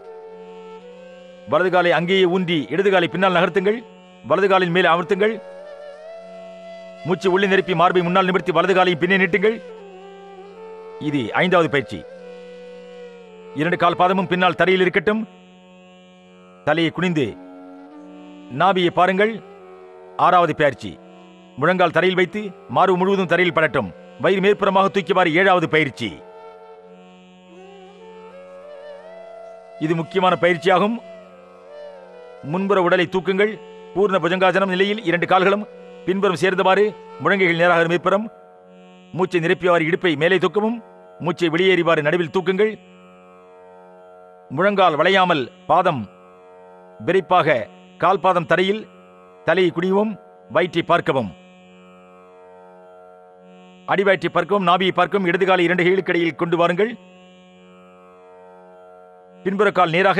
[SPEAKER 2] வலது காலை அங்கேயே ஊன்றி இடது காலை பின்னால் நகர்த்துங்கள் வலது காலின் மேல் அமர்த்துங்கள் மூச்சு உள்ளே நிரப்பி மார்பை முன்னால் நிமிர்த்தி வலது காலையும் பின்னே நீட்டுங்கள் இது ஐந்தாவது பயிற்சி இரண்டு கால் பாதமும் பின்னால் தரையில் இருக்கட்டும் தலையை குனிந்து நாபியை பாருங்கள் ஆறாவது பயிற்சி முழங்கால் தரையில் வைத்து மார்பு முழுவதும் தரையில் படட்டும் வயிறு மேற்புறமாக தூக்கிவாறு ஏழாவது பயிற்சி இது முக்கியமான பயிற்சியாகும் முன்புற உடலை தூக்குங்கள் பூர்ண புஜங்காசனம் நிலையில் இரண்டு கால்களும் பின்புறம் சேர்ந்தவாறு முழங்கைகள் நேராக மேற்புறம் மூச்சை நிரப்பியவாறு இடுப்பை மேலே தூக்கவும் மூச்சை வெளியேறிவாறு நடுவில் தூக்குங்கள் முழங்கால் வளையாமல் பாதம் விரைப்பாக கால் பாதம் தரையில் தலையை குனிவும் வயிற்றை பார்க்கவும் அடிவயிற்றை பார்க்கவும் நாபியை பார்க்கவும் இடது காலை இரண்டு கைகளுக்கு இடையில் கொண்டு வாருங்கள் பின்புற கால் நேராக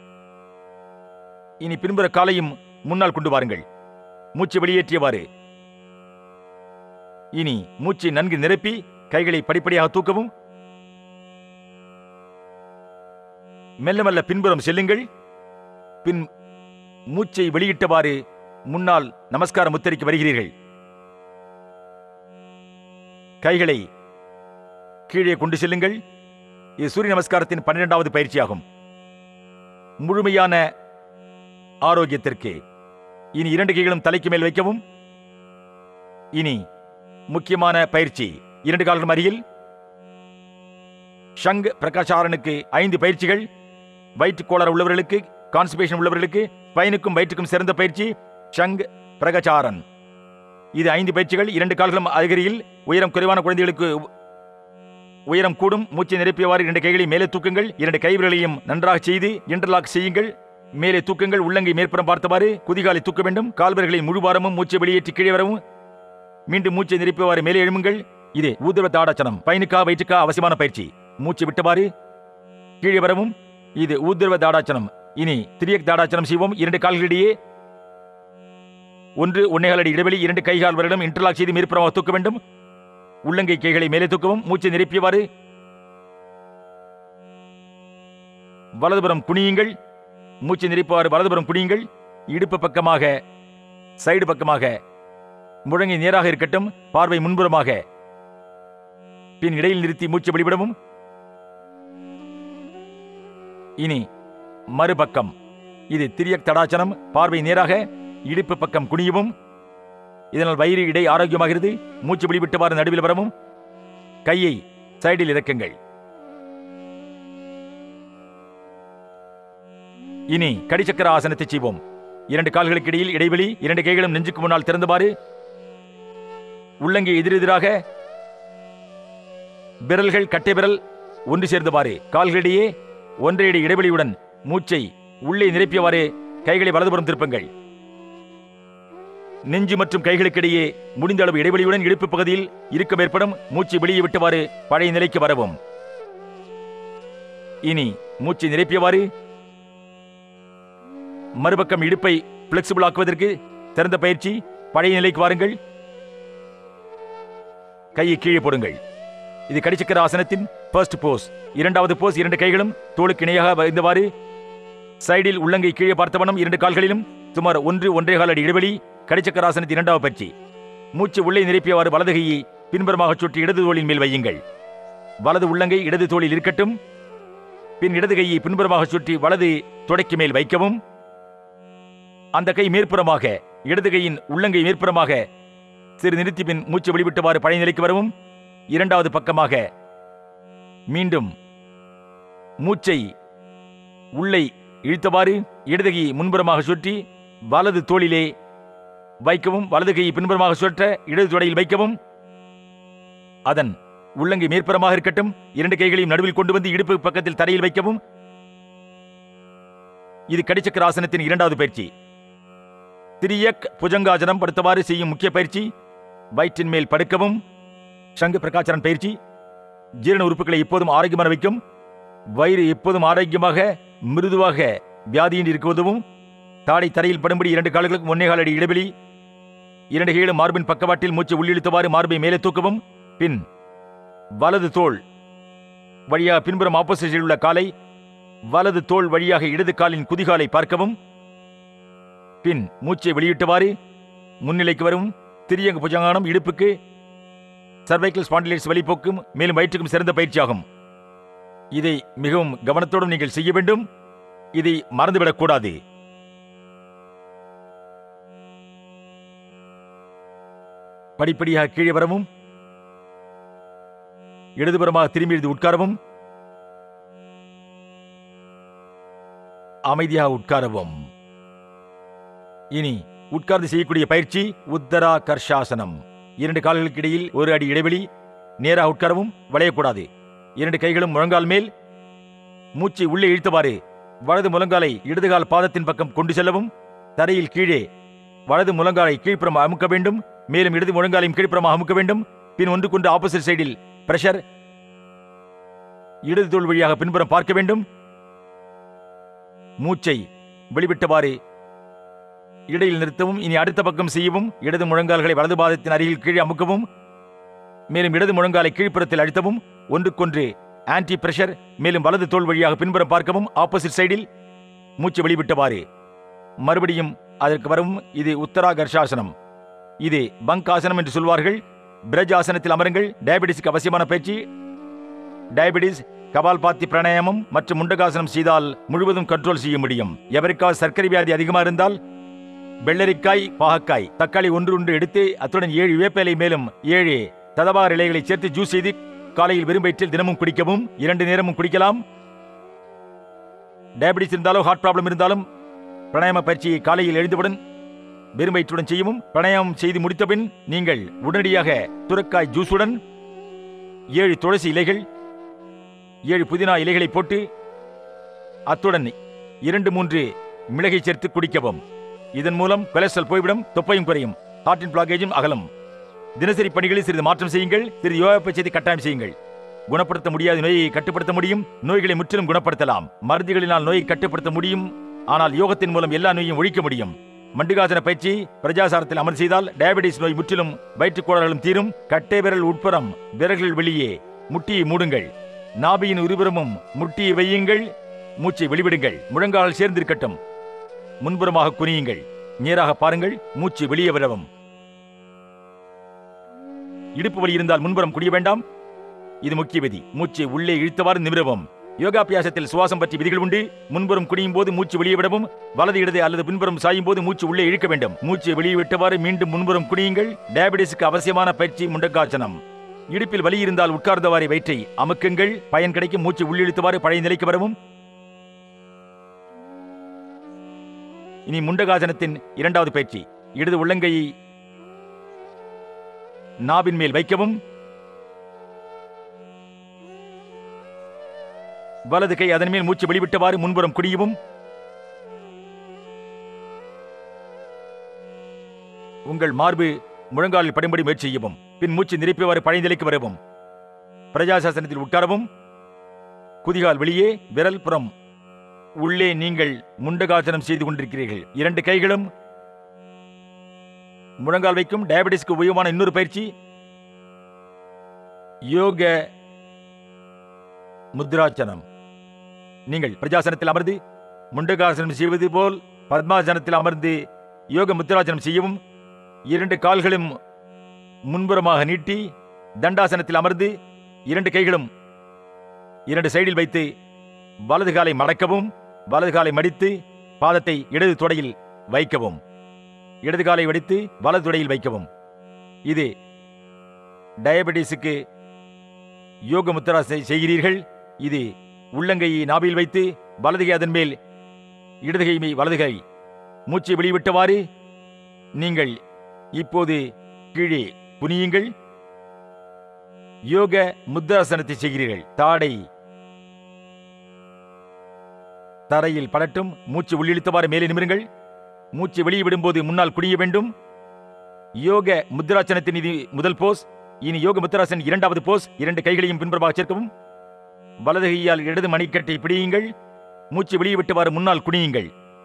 [SPEAKER 2] இனி பின்புற காலையும் முன்னால் கொண்டு வாருங்கள் மூச்சு வெளியேற்றியவாறு இனி மூச்சை நன்கு நிரப்பி கைகளை படிப்படியாக தூக்கவும் மெல்ல மெல்ல பின்புறம் செல்லுங்கள் பின் மூச்சை வெளியிட்டவாறு முன்னால் நமஸ்கார முத்திரைக்கு வருகிறீர்கள் கைகளை கீழே கொண்டு செல்லுங்கள் இது சூரிய நமஸ்காரத்தின் பன்னிரெண்டாவது பயிற்சியாகும் முழுமையான ஆரோக்கியத்திற்கு இனி இரண்டு கைகளும் தலைக்கு மேல் வைக்கவும் இனி முக்கியமான பயிற்சி இரண்டு கால்களும் அருகில் ஷங் பிரகாஷாரனுக்கு ஐந்து பயிற்சிகள் வயிற்று கோளாறு உள்ளவர்களுக்கு கான்ஸ்டிபேஷன் உள்ளவர்களுக்கு பையனுக்கும் வயிற்றுக்கும் சிறந்த பயிற்சி ஷங் பிரகச்சாரன் இது ஐந்து பயிற்சிகள் இரண்டு கால்களும் அருகில் உயரம் குறைவான குழந்தைகளுக்கு உ- உயரம் கூடும் மூச்சை நிரப்பியவாறு இரண்டு கைகளை மேலே தூக்குங்கள் இரண்டு கைவிரலையும் நன்றாக செய்து இன்டர்லாக் செய்யுங்கள் மேலே தூக்குங்கள் உள்ளங்கை மேற்புறம் பார்த்தவாறு குதிகாலை தூக்க வேண்டும் கால்வர்களின் முழு வாரமும் மூச்சை வெளியேற்றி கீழே வரவும் மீண்டும் மூச்சை நிரப்பியவாறு மேலே எழும்புங்கள் இது ஊதுவ தாடாச்சனம் பையனுக்கா வயிற்றுக்கா அவசியமான பயிற்சி மூச்சு விட்டவாறு கீழே வரவும் இது ஊதுவ தாடாச்சனம் இனி திரியக் தாடாச்சனம் செய்வோம் இரண்டு கால்களிடையே ஒன்று ஒன்னேகால் அடி இடைவெளி இரண்டு கைகால் வருடம் இன்டர்லாக் செய்து மேற்புறமாக தூக்க வேண்டும் உள்ளங்கை கைகளை மேலே தூக்கவும் மூச்சை நிரப்பியவாறு வலதுபுறம் குனியுங்கள் மூச்சை நிரப்பியவாறு வலதுபுறம் குனியுங்கள் இடுப்பு பக்கமாக சைடு பக்கமாக முழங்கை நேராக இருக்கட்டும் பார்வை முன்புறமாக பின் இடையில் நிறுத்தி மூச்சு வெளிவிடவும் இனி மறுபக்கம் இது திரியக் தடாச்சனம் பார்வை நேராக இடுப்பு பக்கம் குனியவும் இதனால் வயிறு இடை ஆரோக்கியமாகிறது மூச்சு வெளிவிட்டவாறு நடுவில் வரவும் கையை சைடில் இறக்குங்கள் இனி கடிச்சக்கர ஆசனத்தை செய்வோம் இரண்டு கால்களுக்கு இடையில் இடைவெளி இரண்டு கைகளும் நெஞ்சுக்கு முன்னால் திறந்தவாறு உள்ளங்கை எதிரெதிராக விரல்கள் கட்டை விரல் ஒன்று சேர்ந்தவாறு கால்களிடையே ஒன்றையடி இடைவெளியுடன் மூச்சை உள்ளே நிரப்பியவாறு கைகளை வலதுபுறம் திருப்புங்கள் நெஞ்சு மற்றும் கைகளுக்கிடையே முடிந்த அளவு இடைவெளியுடன் இடுப்பு பகுதியில் இருக்கம் ஏற்படும் மூச்சு வெளியே விட்டவாறு பழைய நிலைக்கு வரவும் இனி மூச்சை நிரப்பியவாறு மறுபக்கம் இடுப்பை பிளெக்சிபிள் ஆக்குவதற்கு திறந்த பயிற்சி பழைய நிலைக்கு வாருங்கள் கையை கீழே போடுங்கள் இது கடிச்சக்கர ஆசனத்தின் ஃபர்ஸ்ட் போஸ் இரண்டாவது போஸ் இரண்டு கைகளும் தோளுக்கு இணையாக வைந்தவாறு சைடில் உள்ளங்கை கீழே பார்த்தவண்ணம் இரண்டு கால்களிலும் சுமார் ஒன்று ஒன்றே கால் அடி இடைவெளி கடிச்சக்கர ஆசனத்தின் இரண்டாவது பயிற்சி மூச்சு உள்ளே நிரப்பியவாறு வலது கையை பின்புறமாக சுற்றி இடது தோளின் மேல் வையுங்கள் வலது உள்ளங்கை இடது தோளில் இருக்கட்டும் பின் இடது கையை பின்புறமாக சுற்றி வலது தொடைக்கு மேல் வைக்கவும் அந்த கை மேற்புறமாக இடது கையின் உள்ளங்கை மேற்புறமாக சிறு நிறுத்தி பின் மூச்சு வெளிவிட்டவாறு பழைய நிலைக்கு வரவும் இரண்டாவது பக்கமாக மீண்டும் மூச்சை உள்ளே இழுத்தவாறு இடது கையை முன்புறமாக சுற்றி வலது தோளிலே வைக்கவும் வலது கையை பின்புறமாக சுற்ற இடது தொடையில் வைக்கவும் அதன் உள்ளங்கை மேற்புறமாக இருக்கட்டும் இரண்டு கைகளையும் நடுவில் கொண்டு வந்து இடுப்பு பக்கத்தில் தரையில் வைக்கவும் இது கடிச்சக்கர ஆசனத்தின் இரண்டாவது பயிற்சி திரியக் புஜங்காசனம் படுத்தவாறு செய்யும் முக்கிய பயிற்சி வயிற்றின் மேல் படுக்கவும் சங்கு பிரகாசரன் பயிற்சி ஜீரண உறுப்புகளை எப்போதும் ஆரோக்கியமான வைக்கும் வயிறு எப்போதும் ஆரோக்கியமாக மிருதுவாக வியாதியின்றி இருக்க உதவும் தாடை தரையில் படும்படி இரண்டு கால்களுக்கும் ஒன்னே கால் அடி இடைவெளி இரண்டு கைகளும் மார்பின் பக்கவாட்டில் மூச்சு உள்ளிழுத்தவாறு மார்பை மேலே தூக்கவும் பின் வலது தோள் வழியாக பின்புறம் ஆப்போசிட்டில் உள்ள காலை வலது தோள் வழியாக இடது காலின் குதிகாலை பார்க்கவும் பின் மூச்சை வெளியிட்டவாறு முன்னிலைக்கு வரும் திரியங்க புஜங்கானம் இடுப்புக்கு சர்வைக்கல் ஸ்பாண்டிலைட்ஸ் வழிபோக்கும் மேலும் வயிற்றுக்கும் சிறந்த பயிற்சியாகும் இதை மிகவும் கவனத்தோடும் நீங்கள் செய்ய வேண்டும் இதை மறந்துவிடக் கூடாது படிப்படியாக கீழே வரவும் இடதுபுறமாக திரும்பி எழுந்து உட்காரவும் அமைதியாக உட்காரவும் இனி உட்கார்ந்து செய்யக்கூடிய பயிற்சி உத்தரா கர்ஷாசனம் இரண்டு கால்களுக்கு இடையில் ஒரு அடி இடைவெளி நேராக உட்காரவும் வளையக்கூடாது இரண்டு கைகளும் முழங்கால் மேல் மூச்சை உள்ளே இழுத்தவாறு வலது முழங்காலை இடதுகால் பாதத்தின் பக்கம் கொண்டு செல்லவும் தரையில் கீழே வலது முழங்காலை கீழ்ப்புறம் அமுக்க வேண்டும் மேலும் இடது முழங்காலையும் கீழ்ப்புறமாக அமுக்க வேண்டும் பின் ஒன்றுக்கொன்று ஆப்போசிட் சைடில் பிரஷர் இடது தோள் வழியாக பின்புறம் பார்க்க வேண்டும் மூச்சை வெளிவிட்டவாறு இடையில் நிறுத்தவும் இனி அடுத்த பக்கம் செய்யவும் இடது முழங்கால்களை வலது பாதத்தின் அருகில் கீழே அமுக்கவும் மேலும் இடது முழங்காலை கீழ்ப்புறத்தில் அழுத்தவும் ஒன்றுக்கொன்று ஆன்டி பிரஷர் மேலும் வலது தோள் வழியாக பின்புறம் பார்க்கவும் ஆப்போசிட் சைடில் மூச்சு வெளிவிட்டவாறு மறுபடியும் அதற்கு வரவும் இது உத்தரா கர்ஷாசனம் இது பங்க் ஆசனம் என்று சொல்வார்கள் பிரஜ் ஆசனத்தில் அமருங்கள் டயபெட்டிஸ்க்கு அவசியமான பயிற்சி டயபெட்டிஸ் கபால்பாத்தி பிராணாயாமம் மற்றும் முண்டகாசனம் செய்தால் முழுவதும் கண்ட்ரோல் செய்ய முடியும் எவருக்காவது சர்க்கரை வியாதி அதிகமாக இருந்தால் வெள்ளரிக்காய் பாகக்காய் தக்காளி ஒன்று ஒன்று எடுத்து அத்துடன் ஏழு வேப்பிலை மேலும் ஏழு ததவார் இலைகளை சேர்த்து ஜூஸ் செய்து காலையில் வெறும் வயிற்றில் தினமும் குடிக்கவும் இரண்டு நேரமும் குடிக்கலாம் டயபெட்டிஸ் இருந்தாலும் ஹார்ட் ப்ராப்ளம் இருந்தாலும் பிராணாயாம பயிற்சியை காலையில் எழுந்தவுடன் வெறும் வயிற்றுடன் செய்யவும் பிராணாயாமம் செய்து முடித்தபின் நீங்கள் உடனடியாக துரக்காய் ஜூஸுடன் ஏழு துளசி இலைகள் ஏழு புதினா இலைகளை போட்டு அத்துடன் இரண்டு மூன்று மிளகை சேர்த்து குடிக்கவும் இதன் மூலம் கொலஸ்ட்ரால் போய்விடும் தொப்பையும் குறையும் ஹார்ட்டின் பிளாகேஜும் அகலும் தினசரி பணிகளில் சிறிது மாற்றம் செய்யுங்கள் சிறிது யோகா பயிற்சியை கட்டாயம் செய்யுங்கள் குணப்படுத்த முடியாத நோயை கட்டுப்படுத்த முடியும் நோய்களை முற்றிலும் குணப்படுத்தலாம் மருந்துகளினால் நோயை கட்டுப்படுத்த முடியும் ஆனால் யோகத்தின் மூலம் எல்லா நோயையும் ஒழிக்க முடியும் மண்டுகாசன பயிற்சி பிரஜாசாரத்தில் அமர் செய்தால் டயபெட்டிஸ் நோய் முற்றிலும் வயிற்றுக் கோளாறுகளும் தீரும் கட்டை விரல் உட்புறம் விரல்கள் வெளியே முட்டியை மூடுங்கள் நாபியின் இருபுறமும் முட்டியை வையுங்கள் மூச்சை வெளிவிடுங்கள் முழங்கால் சேர்ந்திருக்கட்டும் முன்புறமாக குனியுங்கள் நேராக பாருங்கள் மூச்சு வெளியே வரவும் இடுப்பு வலி இருந்தால் முன்புறம் குடிய வேண்டாம் இது முக்கிய விதி மூச்சை உள்ளே இழுத்தவாறு நிமிரவும் யோகாபியாசத்தில் சுவாசம் பற்றி விதிகள் உண்டு முன்புறம் குனியும் போது மூச்சு வெளியே விடவும் வலது இடது அல்லது பின்புறம் சாயும் போது மூச்சு உள்ளே இழுக்க வேண்டும் மூச்சை வெளியே விட்டவாறு மீண்டும் முன்புறம் குனியுங்கள் டயபெட்டிஸுக்கு அவசியமான பயிற்சி முண்டக்காசனம் இடுப்பில் வலி இருந்தால் உட்கார்ந்தவாறு வயிற்றை அமுக்குங்கள் பயன் கிடைக்கும் மூச்சு உள்ளிழுத்தவாறு பழைய நிலைக்கு வரவும் இனி முண்டகாசனத்தின் இரண்டாவது பயிற்சி இடது உள்ளங்கையை நாபின் மேல் வைக்கவும் வலது கை அதன் மேல் மூச்சு வெளிவிட்டவாறு முன்புறம் குடியவும் உங்கள் மார்பு முழங்காலில் படும்படி முயற்சி செய்யவும் பின் மூச்சு நிரப்பியவாறு பழைய நிலைக்கு வரவும் பிரஜாசாசனத்தில் உட்காரவும் குதிகால் வெளியே விரல் புறம் உள்ளே நீங்கள் முண்டகாசனம் செய்து கொண்டிருக்கிறீர்கள் இரண்டு கைகளும் முழங்கால் வைக்கும் டயபெட்டிஸ்க்கு உபயோகமான இன்னொரு பயிற்சி யோக முத்ராசனம் நீங்கள் பிரஜாசனத்தில் அமர்ந்து முண்டகாசனம் செய்வது போல் பத்மாசனத்தில் அமர்ந்து யோக முத்ராசனம் செய்யவும் இரண்டு கால்களும் முன்புறமாக நீட்டி தண்டாசனத்தில் அமர்ந்து இரண்டு கைகளும் இரண்டு சைடில் வைத்து வலது காலை மடக்கவும் வலது காலை மடித்து பாதத்தை இடது தொடையில் வைக்கவும் இடது காலை வடித்து வலது தொடையில் வைக்கவும் இது டயபெட்டிஸுக்கு யோக முத்ரா செய்- செய்கிறீர்கள் இது உள்ளங்கையை நாபியில் வைத்து வலது கை அதன் மேல் இடது கை மீ- வலது கை மூச்சை வெளிவிட்டவாறு நீங்கள் இப்போது கீழே குனியுங்கள் யோக முத்ராசனத்தை செய்கிறீர்கள் தாடை தரையில் படட்டும் மூச்சு உள்ளிழுத்தவாறு மேலே நிமிருங்கள் மூச்சு வெளியே விடும்போது முன்னால் குனிய வேண்டும் யோக முத்ராசனத்தின் இது முதல் போஸ் இனி யோக முத்ராசன் இரண்டாவது போஸ் இரண்டு கைகளையும் பின்புறமாக சேர்க்கவும் வலது கையால் இடது மணிக்கட்டை பிடியுங்கள் மூச்சு வெளியே விட்டவாறு முன்னால் குனியுங்கள்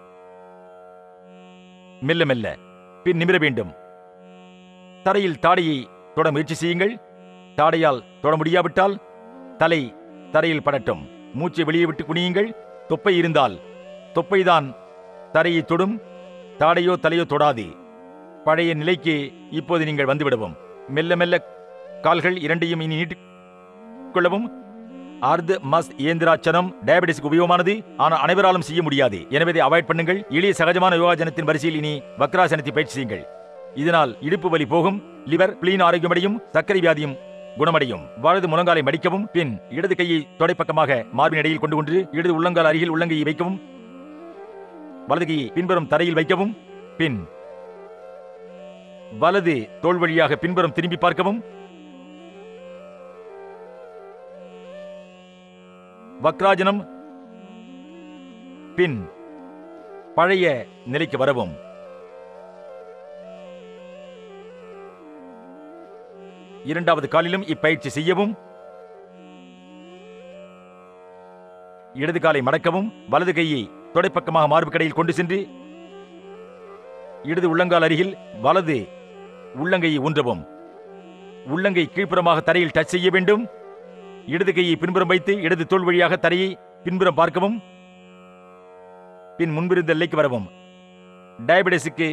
[SPEAKER 2] மெல்ல மெல்ல பின் நிமிர வேண்டும் தரையில் தாடையை தொட முயற்சி செய்யுங்கள் தாடையால் தொட முடியாவிட்டால் தலை தரையில் படட்டும் மூச்சை வெளியே விட்டு குனியுங்கள் தொப்பை இருந்தால் தொப்பைதான் தரையை தொடும் தாடையோ தலையோ தொடாது பழைய நிலைக்கு இப்போது நீங்கள் வந்துவிடவும் மெல்ல மெல்ல கால்கள் இரண்டையும் இனி நீட்டிக் கொள்ளவும் அர்த் மஸ் இயந்திராச்சனம் டயபெட்டிஸ்க்கு உபயோகமானது ஆனால் அனைவராலும் செய்ய முடியாது எனவே இதை அவாய்ட் பண்ணுங்கள் எளிய சகஜமான யோகாசனத்தின் வரிசையில் இனி வக்ராசனத்தை பயிற்சி செய்யுங்கள் இதனால் இடுப்பு வலி போகும் லிவர் பிளீன் ஆரோக்கியமடையும் சர்க்கரை வியாதியும் குணமடையும் வலது முழங்காலை மடிக்கவும் பின் இடது கையை தொடைப்பக்கமாக மார்பின் இடையில் கொண்டு கொண்டு இடது உள்ளங்கால் அருகில் உள்ளங்கையை வைக்கவும் வலது கையை பின்புறம் தரையில் வைக்கவும் பின் வலது தோள் வழியாக பின்புறம் திரும்பி பார்க்கவும் வக்ராஜனம் பின் பழைய நிலைக்கு வரவும் இரண்டாவது காலிலும் இப்பயிற்சி செய்யவும் இடது காலை மடக்கவும் வலது கையை தொடைப்பக்கமாக மார்புக்கடையில் கொண்டு சென்று இடது உள்ளங்கால் அருகில் வலது உள்ளங்கையை ஊன்றவும் உள்ளங்கை கீழ்ப்புறமாக தரையில் டச் செய்ய வேண்டும் இடது கையை பின்புறம் வைத்து இடது தோள் வழியாக தரையை பின்புறம் பார்க்கவும் பின் முன்பிருந்த எல்லைக்கு வரவும் டயபெட்டிஸுக்கு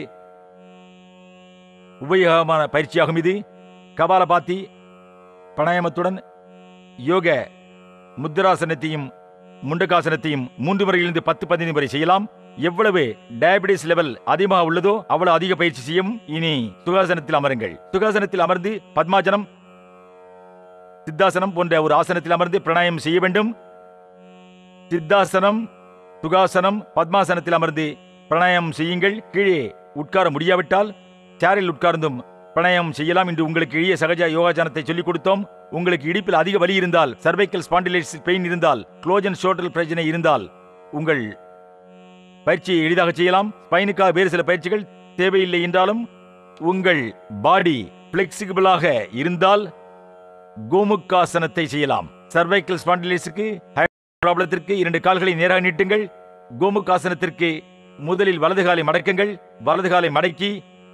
[SPEAKER 2] உபயோகமான பயிற்சியாகும் இது கபாலபாத்தி பிராணாயாமத்துடன் யோக முத்திராசனத்தையும் முண்டகாசனத்தையும் மூன்று முறையிலிருந்து பத்து பதினைந்து வரை செய்யலாம் எவ்வளவு டயபெட்டிஸ் லெவல் அதிகமாக உள்ளதோ அவ்வளவு அதிக பயிற்சி செய்யும் இனி சுகாசனத்தில் அமருங்கள் சுகாசனத்தில் அமர்ந்து பத்மாசனம் சித்தாசனம் போன்ற ஒரு ஆசனத்தில் அமர்ந்து பிராணாயம் செய்ய வேண்டும் சித்தாசனம் சுகாசனம் பத்மாசனத்தில் அமர்ந்து பிராணாயாமம் செய்யுங்கள் கீழே உட்கார முடியாவிட்டால் சேரில் உட்கார்ந்தும் பிராணாயாமம் செய்யலாம் என்று உங்களுக்கு எளிய சகஜ யோகாசனத்தை சொல்லிக் கொடுத்தோம் உங்களுக்கு இடுப்பில் அதிக வலி இருந்தால் சர்வைக்கல் ஸ்பாண்டிலைட்டிஸ் பெயின் இருந்தால் க்ளோஜன் ஷோட்டல் பிரச்சனை இருந்தால் உங்கள் பயிற்சியை எளிதாக செய்யலாம் ஸ்பைனுக்காக வேறு சில பயிற்சிகள் தேவையில்லை என்றாலும் உங்கள் பாடி பிளெக்சிபிளாக இருந்தால் கோமுக்காசனத்தை செய்யலாம் சர்வைக்கல் ஸ்பாண்டிலைட்டிஸ்க்கு ப்ராப்ளத்திற்கு இரண்டு கால்களை நேராக நீட்டுங்கள் கோமுக்காசனத்திற்கு முதலில் வலது காலை மடக்குங்கள் வலது காலை மடக்கி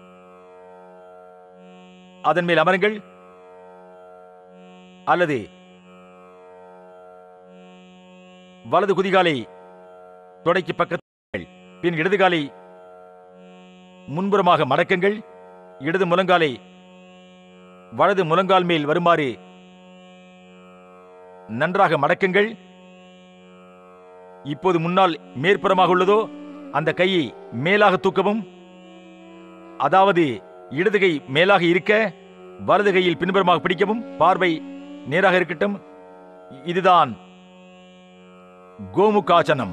[SPEAKER 2] அதன் மேல் அமருங்கள் அல்லது வலது குதிகாலை தொடைக்கு பக்கத்தில் பின் இடது காலை முன்புறமாக மடக்குங்கள் இடது முழங்காலை வலது முழங்கால் மேல் வருமாறு நன்றாக மடக்குங்கள் இப்போது முன்னால் மேற்புறமாக உள்ளதோ அந்த கையை மேலாக தூக்கவும் அதாவது இடது கை மேலாக இருக்க வலது கையில் பின்புறமாக பிடிக்கவும் பார்வை நேராக இருக்கட்டும் இதுதான் கோமுகாசனம்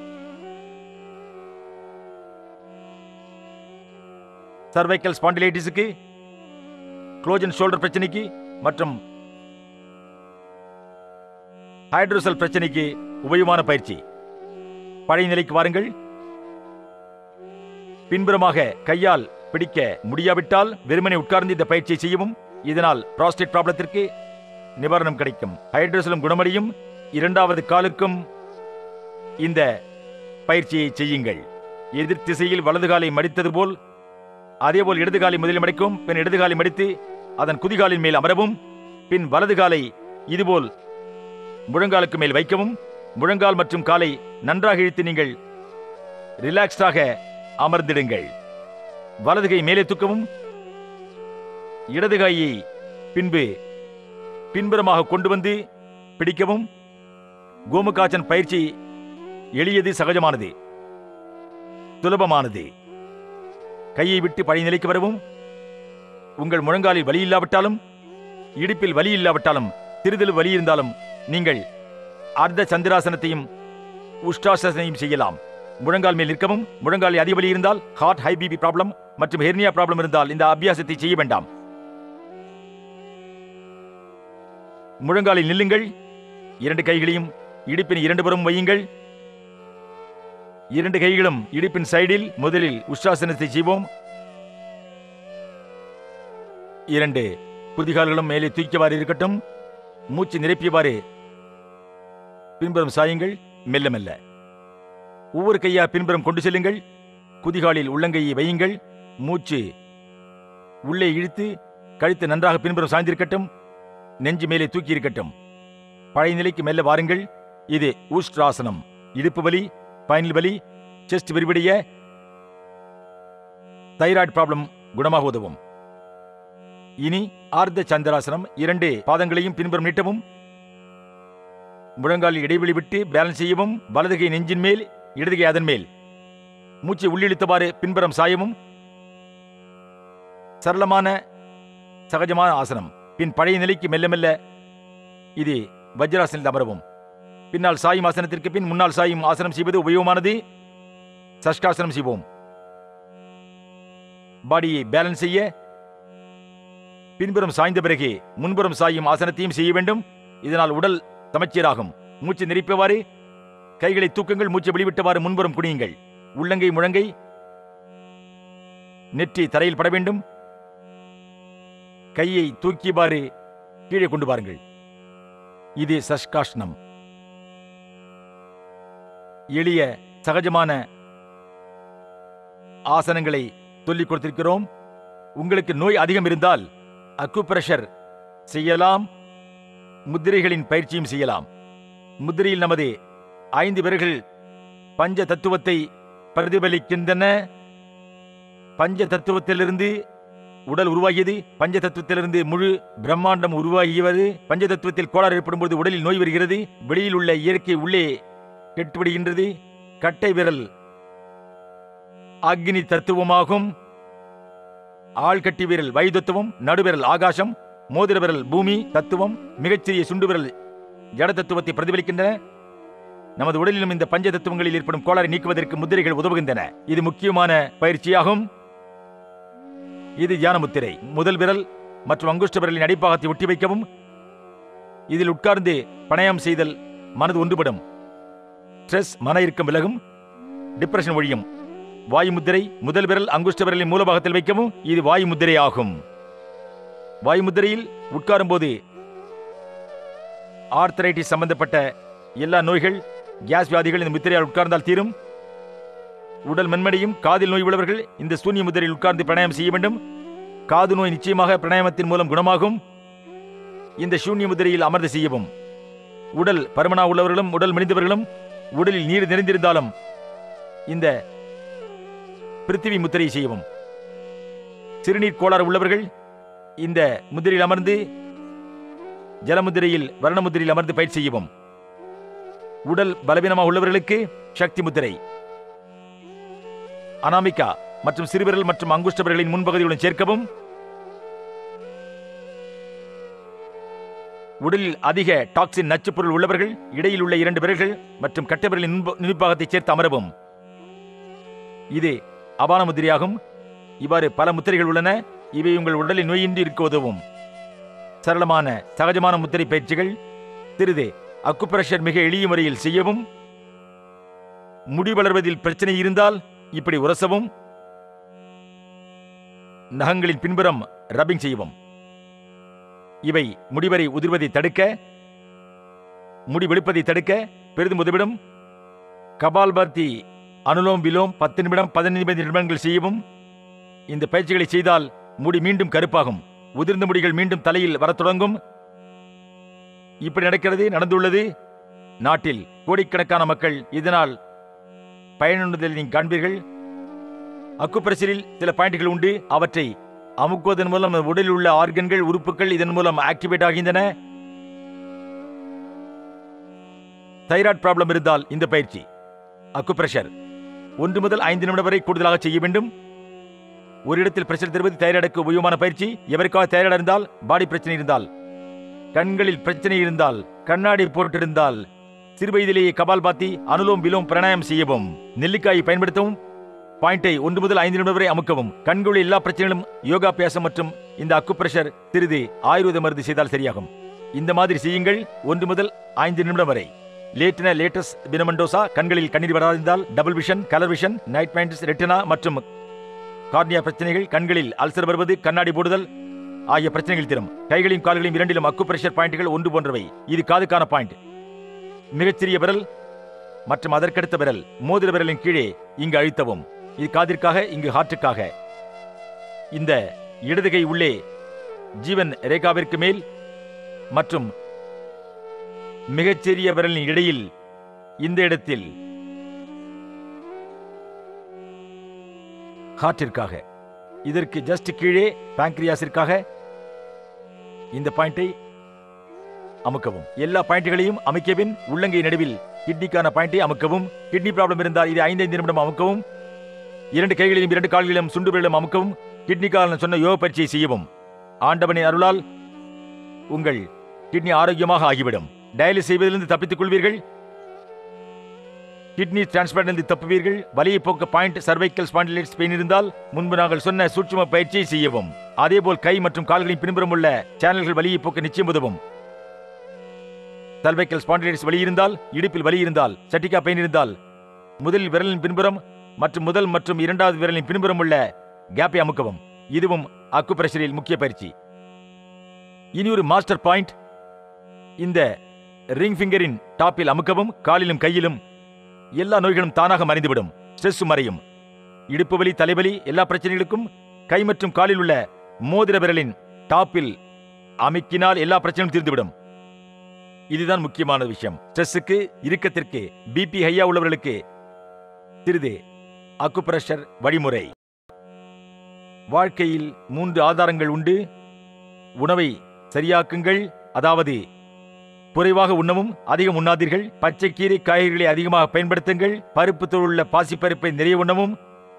[SPEAKER 2] சர்வைக்கல் ஸ்பாண்டிலைட்டிஸுக்கு க்ளோஜன் ஷோல்டர் பிரச்சனைக்கு மற்றும் ஹைட்ரோசல் பிரச்சனைக்கு உபயோகமான பயிற்சி பழைய நிலைக்கு வாருங்கள் பின்புறமாக கையால் பிடிக்க முடியாவிட்டால் வெறுமனே உட்கார்ந்து இந்த பயிற்சியை செய்யவும் இதனால் புரோஸ்டேட் ப்ராப்ளத்திற்கு நிவாரணம் கிடைக்கும் ஹைட்ரோசலும் குணமடையும் இரண்டாவது காலுக்கும் இந்த பயிற்சியை செய்யுங்கள் எதிர் திசையில் வலது காலை மடித்தது போல் அதேபோல் இடது காலை முதலில் மடிக்கும் பின் இடது காலை மடித்து அதன் குதிகாலின் மேல் அமரவும் பின் வலது காலை இதுபோல் முழங்காலுக்கு மேல் வைக்கவும் முழங்கால் மற்றும் காலை நன்றாக இழுத்து நீங்கள் ரிலாக்ஸ்டாக அமர்ந்திடுங்கள் வலது கை மேலே தூக்கவும் இடது கையை பின்பு பின்புறமாக கொண்டு வந்து பிடிக்கவும் கோமுகாச்சன் பயிற்சி எளியது சகஜமானது சுலபமானது கையை விட்டு பழைய நிலைக்கு வரவும் உங்கள் முழங்காலில் வலி இல்லாவிட்டாலும் இடுப்பில் வலி இல்லாவிட்டாலும் சிறிதளவு வலி இருந்தாலும் நீங்கள் அர்த்த சந்திராசனத்தையும் உஷ்டாசனையும் செய்யலாம் முழங்கால் மேல் நிற்கவும் முழங்காலில் அதிக வலி இருந்தால் ஹார்ட் ஹை பிபி ப்ராப்ளம் மற்றும் ஹெர்னியா ப்ராப்ளம் இருந்தால் இந்த அபியாசத்தை செய்ய வேண்டாம் முழங்காலில் நில்லுங்கள் இரண்டு கைகளையும் இடுப்பின் இரண்டு புறம் வையுங்கள் இரண்டு கைகளும் இடுப்பின் சைடில் முதலில் உஷ்டாசனத்தை செய்வோம் இரண்டு குதிகால்களும் மேலே தூக்கியவாறு இருக்கட்டும் மூச்சு நிரப்பியவாறு பின்புறம் சாயுங்கள் மெல்ல மெல்ல ஒவ்வொரு கையா பின்புறம் கொண்டு செல்லுங்கள் குதிகாலில் உள்ளங்கையை வையுங்கள் மூச்சு உள்ளே இழுத்து கழுத்து நன்றாக பின்புறம் சாய்ந்திருக்கட்டும் நெஞ்சு மேலே தூக்கி இருக்கட்டும் பழைய நிலைக்கு மெல்ல வாருங்கள் இது ஊஷ்டிராசனம் இடுப்பு வலி பைனல் வலி செஸ்ட் விரிவடைய தைராய்டு ப்ராப்ளம் குணமாக உதவும் இனி ஆர்த்த சந்திராசனம் இரண்டு பாதங்களையும் பின்புறம் நீட்டவும் முழங்காலில் இடைவெளி விட்டு பேலன்ஸ் செய்யவும் வலது கை நெஞ்சின் மேல் இடது கை அதன் மேல் மூச்சை உள்ளிழுத்தவாறு பின்புறம் சாயவும் சரளமான சகஜமான ஆசனம் பின் பழைய நிலைக்கு மெல்ல மெல்ல இது வஜ்ராசனில் அமரவும் பின்னால் சாயும் ஆசனத்திற்கு பின் முன்னால் சாயும் ஆசனம் செய்வது உபயோகமானது சஷ்டாசனம் செய்வோம் பாடியை பேலன்ஸ் செய்ய பின்புறம் சாய்ந்த பிறகு முன்புறம் சாயும் ஆசனத்தையும் செய்ய வேண்டும் இதனால் உடல் சமச்சீராகும் மூச்சு நெறிப்பவாறு கைகளை தூக்குங்கள் மூச்சை வெளிவிட்டவாறு முன்புறம் குனியுங்கள் உள்ளங்கை முழங்கை நெற்றி தரையில் பட வேண்டும் கையை தூக்கியவாறு கீழே கொண்டு வாருங்கள் இது சஷ்காஷ்ணம் எளிய சகஜமான ஆசனங்களை சொல்லிக் கொடுத்திருக்கிறோம் உங்களுக்கு நோய் அதிகம் இருந்தால் அக்குப்ரெஷர் செய்யலாம் முத்திரைகளின் பயிற்சியும் செய்யலாம் முத்திரையில் நமது ஐந்து விரல்கள் பஞ்ச தத்துவத்தை பிரதிபலிக்கின்றன பஞ்ச தத்துவத்திலிருந்து உடல் உருவாகியது பஞ்ச தத்துவத்திலிருந்து முழு பிரம்மாண்டம் உருவாகியது பஞ்ச தத்துவத்தில் கோளாறு ஏற்படும் போது உடலில் நோய் வருகிறது வெளியில் உள்ள இயற்கை உள்ளே கெட்டுவிடுகின்றது கட்டை விரல் அக்னி தத்துவமாகும் ஆள்கட்டி விரல் வாயு தத்துவம் நடுவிரல் ஆகாசம் மோதிர விரல் பூமி தத்துவம் மிகச்சிறிய சுண்டு விரல் ஜட தத்துவத்தை பிரதிபலிக்கின்றன நமது உடலிலும் இந்த பஞ்ச தத்துவங்களில் ஏற்படும் கோளாறை நீக்குவதற்கு முத்திரைகள் உதவுகின்றன இது முக்கியமான பயிற்சியாகும் இது தியான முத்திரை முதல் விரல் மற்றும் அங்குஷ்ட விரலின் அடிப்பாகத்தை ஒட்டி வைக்கவும் இதில் உட்கார்ந்து பணயம் செய்தல் மனது ஒன்றுபடும் ஸ்ட்ரெஸ் மன இறுக்கம் விலகும் டிப்ரெஷன் ஒழியும் வாயு முத்திரை முதல் விரல் அங்குஷ்ட விரலின் மூலபாகத்தில் வைக்கவும் இது வாயு முத்திரை ஆகும் வாயு முத்திரையில் உட்காரும் போது ஆர்த்தரைட்டிஸ் சம்பந்தப்பட்ட எல்லா நோய்கள் கேஸ் வியாதிகள் இந்த முத்திரையால் உட்கார்ந்தால் தீரும் உடல் மென்மடையும் காதில் நோய் உள்ளவர்கள் இந்த சூன்ய முத்திரையில் உட்கார்ந்து பிராணாயம் செய்ய வேண்டும் காது நோய் நிச்சயமாக பிராணாயமத்தின் மூலம் குணமாகும் இந்த சூன்ய முத்திரையில் அமர்ந்து செய்யவும் உடல் பருமனா உள்ளவர்களும் உடல் மெலிந்தவர்களும் உடலில் நீர் நிறைந்திருந்தாலும் இந்த பிருத்திவி முத்திரை செய்யவும் சிறுநீர் கோளாறு உள்ளவர்கள் இந்த முத்திரையில் அமர்ந்து ஜலமுத்திரையில் வர்ணமுத்திரையில் அமர்ந்து பயிற்சி செய்யவும் உடல் பலவீனமாக உள்ளவர்களுக்கு சக்தி முத்திரை அனாமிகா மற்றும் சிறுவிரல் மற்றும் அங்குஷ்டவர்களின் முன்பகுதியுடன் சேர்க்கவும் உடலில் அதிக டாக்ஸின் நச்சுப் பொருள் உள்ளவர்கள் இடையில் உள்ள இரண்டு விரல்கள் மற்றும் கட்டவிரலின் நுண்ப- நுனிப்பாகத்தை சேர்த்து அமரவும் இது அபான முத்திரையாகும் இவ்வாறு பல முத்திரைகள் உள்ளன இவை உங்கள் உடலில் நோயின்றி இருக்க உதவும் சரளமான சகஜமான முத்திரை பயிற்சிகள் சிறிது அக்குப்ரெஷர் மிக எளிய முறையில் செய்யவும் முடி வளர்வதில் பிரச்சனை இருந்தால் இப்படி உரசவும் நகங்களின் பின்புறம் ரப்பிங் செய்யவும் இவை முடிவரை உதிர்வதை தடுக்க முடி வெளுப்பதை தடுக்க பெரிதும் உதவிடும் கபால்பர்த்தி அனுலோம் விலோம் பத்து நிமிடம் பதினைந்து நிமிடங்கள் செய்யவும் இந்த பயிற்சிகளை செய்தால் முடி மீண்டும் கருப்பாகும் உதிர்ந்த முடிகள் மீண்டும் தலையில் வரத் தொடங்கும் இப்படி நடக்கிறது நடந்துள்ளது நாட்டில் கோடிக்கணக்கான மக்கள் இதனால் பயனுள்ளதில் நீங்கள் காண்பீர்கள் அக்குப்பிரஷரில் சில பாயிண்ட்கள் உண்டு அவற்றை அமுக்குவதன் மூலம் நமது உடலில் உள்ள ஆர்கன்கள் உறுப்புகள் இதன் மூலம் ஆக்டிவேட் ஆகின்றன தைராய்டு ப்ராப்ளம் இருந்தால் இந்த பயிற்சி அக்குப்ரெஷர் ஒன்று முதல் ஐந்து நிமிடம் வரை கூடுதலாக செய்ய வேண்டும் ஒரு இடத்தில் பிரஷர் தருவது தைராய்டுக்கு உபயோகமான பயிற்சி எவருக்காக தைராய்டு இருந்தால் பாடி பிரச்சனை இருந்தால் கண்களில் பிரச்சனை இருந்தால் கண்ணாடி போட்டிருந்தால் சிறுவயதிலேயே கபால் பாத்தி அனுலோம் விலோம் பிராணாயம் செய்யவும் நெல்லிக்காயை பயன்படுத்தவும் பாயிண்டை ஒன்று முதல் ஐந்து நிமிடம் வரை அமுக்கவும் கண்களுள்ள எல்லா பிரச்சனைகளும் யோகாபியாசம் மற்றும் இந்த அக்குப்ரெஷர் சிறிது ஆயுர்வேத மருந்து செய்தால் சரியாகும் இந்த மாதிரி செய்யுங்கள் ஒன்று முதல் ஐந்து நிமிடம் வரை லேட்டின லேட்டஸ் பினமண்டோசா கண்களில் கண்ணீர் வராதிருந்தால் double vision colour vision night மைண்டஸ் ரெட்டினா மற்றும் கார்னியா பிரச்சனைகள் கண்களில் அல்சர் வருவது கண்ணாடி போடுதல் ஆகிய பிரச்சனைகள் தரும் கைகளையும் கால்களையும் இரண்டிலும் அக்கு பிரஷர் பாயிண்ட்கள் ஒன்று போன்றவை இது காதுக்கான பாயிண்ட் மிகச்சிறிய விரல் மற்றும் அதற்கடுத்த விரல் மோதிர விரலின் கீழே இங்கு அழுத்தவும் இது காதிற்காக இங்கு ஹார்ட்டுக்காக இந்த இடது கை உள்ளே ஜீவன் ரேகாவிற்கு மேல் மற்றும் மிகச்சிறிய விரலின் இடையில் இந்த இடத்தில் ஹார்ட்டிற்காக இதற்கு ஜஸ்ட் கீழே பாங்க்ரியாஸிற்காக இந்த பாயிண்டை அமுக்கவும் எல்லா பாயிண்ட்களையும் அமைக்கவின் உள்ளங்கை நடுவில் கிட்னிக்கான பாயிண்டை அமுக்கவும் கிட்னி ப்ராப்ளம் இருந்தால் இது ஐந்து ஐந்து நிமிடம் அமுக்கவும் இரண்டு கைகளிலும் இரண்டு கால்களிலும் சுண்டு விரலும் அமுக்கவும் கிட்னிக்கான சொன்ன யோக பயிற்சியை செய்யவும் ஆண்டவனின் அருளால் உங்கள் கிட்னி ஆரோக்கியமாக ஆகிவிடும் டயாலிஸ் செய்வதிலிருந்து தப்பித்துக் கொள்வீர்கள் கிட்னி டிரான்ஸ்பிளான்ட் தப்புவீர்கள் வலியை போக்க பாயிண்ட் சர்வைக்கல் ஸ்பாண்டிலைட்ஸ் பெயின் இருந்தால் முன்பு நாங்கள் சொன்ன சூட்சும பயிற்சியை செய்யவும் அதேபோல் கை மற்றும் கால்களின் பின்புறம் உள்ள சேனல்கள் வலியை போக்க நிச்சயம் உதவும் சர்வைக்கல் ஸ்பாண்டிலைட்டிஸ் வலி இருந்தால் இடுப்பில் வலி இருந்தால் சட்டிகா பெயின் இருந்தால் முதலில் விரலின் பின்புறம் மற்றும் முதல் மற்றும் இரண்டாவது விரலின் பின்புறம் உள்ள கேப்பை அமுக்கவும் இதுவும் அக்கு பிரஷரில் முக்கிய பயிற்சி இனி ஒரு மாஸ்டர் பாயிண்ட் இந்த ரிங் ஃபிங்கரின் டாப்பில் அமுக்கவும் காலிலும் கையிலும் எல்லா நோய்களும் தானாக மறைந்துவிடும் ஸ்ட்ரெஸ் மறையும் இடுப்பு வலி தலைவலி எல்லா பிரச்சனைகளுக்கும் கை மற்றும் காலில் உள்ள மோதிர விரலின் டாப்பில் அமைக்கினால் எல்லா பிரச்சனையும் தீர்ந்துவிடும் இதுதான் முக்கியமான விஷயம் ஸ்ட்ரெஸ்ஸுக்கு இறுக்கத்திற்கு பிபி ஹையா உள்ளவர்களுக்கு சிறிது அக்குப்ரெஷர் வழிமுறை வாழ்க்கையில் மூன்று ஆதாரங்கள் உண்டு உணவை சரியாக்குங்கள் அதாவது குறைவாக உண்ணவும் அதிகம் உண்ணாதீர்கள் பச்சை கீரை காய்கறிகளை அதிகமாக பயன்படுத்துங்கள் பருப்பு தோலுள்ள பாசிப்பருப்பை நிறைய உண்ணவும்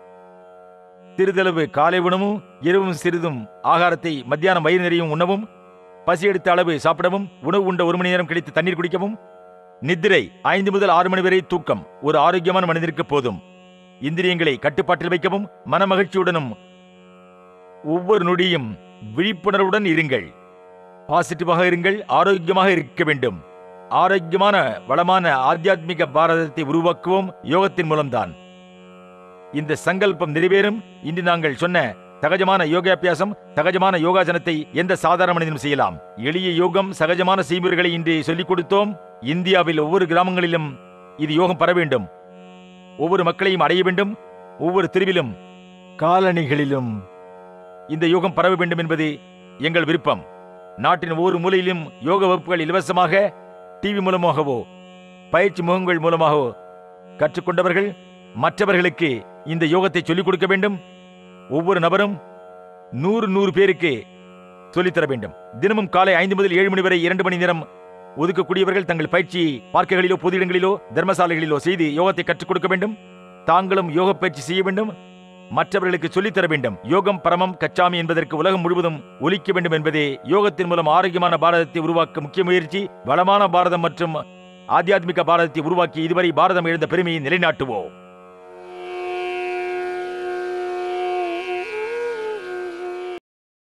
[SPEAKER 2] சிறிதளவு காலை உணவும் இரவும் சிறிதும் ஆகாரத்தை மத்தியானம் வயிறு நிறையும் உண்ணவும் பசி எடுத்த அளவு சாப்பிடவும் உணவு உண்ட ஒரு மணி நேரம் கழித்து தண்ணீர் குடிக்கவும் நித்திரை ஐந்து முதல் ஆறு மணி வரை தூக்கம் ஒரு ஆரோக்கியமான மனிதருக்கு போதும் இந்திரியங்களை கட்டுப்பாட்டில் வைக்கவும் மனமகிழ்ச்சியுடனும் ஒவ்வொரு நொடியும் விழிப்புணர்வுடன் இருங்கள் பாசிட்டிவாக இருங்கள் ஆரோக்கியமாக இருக்க வேண்டும் ஆரோக்கியமான வளமான ஆத்தியாத்மிக பாரதத்தை உருவாக்குவோம் யோகத்தின் மூலம்தான் இந்த சங்கல்பம் நிறைவேறும் இன்று நாங்கள் சொன்ன சகஜமான யோகாபியாசம் சகஜமான யோகாசனத்தை எந்த சாதாரண மனிதனும் செய்யலாம் எளிய யோகம் சகஜமான செய்முறைகளை இன்று சொல்லிக் கொடுத்தோம் இந்தியாவில் ஒவ்வொரு கிராமங்களிலும் இது யோகம் பர வேண்டும் ஒவ்வொரு மக்களையும் அடைய வேண்டும் ஒவ்வொரு தெருவிலும் காலனிகளிலும் இந்த யோகம் பரவ வேண்டும் என்பது எங்கள் விருப்பம் நாட்டின் ஒவ்வொரு மூலையிலும் யோக வகுப்புகள் இலவசமாக டிவி மூலமாகவோ பயிற்சி முகங்கள் மூலமாகவோ கற்றுக்கொண்டவர்கள் மற்றவர்களுக்கு இந்த யோகத்தை சொல்லிக் கொடுக்க வேண்டும் ஒவ்வொரு நபரும் நூறு நூறு பேருக்கு சொல்லித்தர வேண்டும் தினமும் காலை ஐந்து முதல் ஏழு மணி வரை இரண்டு மணி நேரம் ஒதுக்கக்கூடியவர்கள் தங்கள் பயிற்சியை பார்க்கைகளிலோ பொது இடங்களிலோ தர்மசாலைகளிலோ செய்து யோகத்தை கற்றுக் கொடுக்க வேண்டும் தாங்களும் யோக பயிற்சி செய்ய வேண்டும் மற்றவர்களுக்கு சொல்லித்தர வேண்டும் யோகம் பரமம் கச்சாமி என்பதற்கு உலகம் முழுவதும் ஒலிக்க வேண்டும் என்பதே யோகத்தின் மூலம் ஆரோக்கியமான பாரதத்தை உருவாக்க முக்கிய முயற்சி வளமான பாரதம் மற்றும் ஆத்தியாத்மிக பாரதத்தை உருவாக்கி இதுவரை பாரதம் எழுந்த பெருமையை நிலைநாட்டுவோம்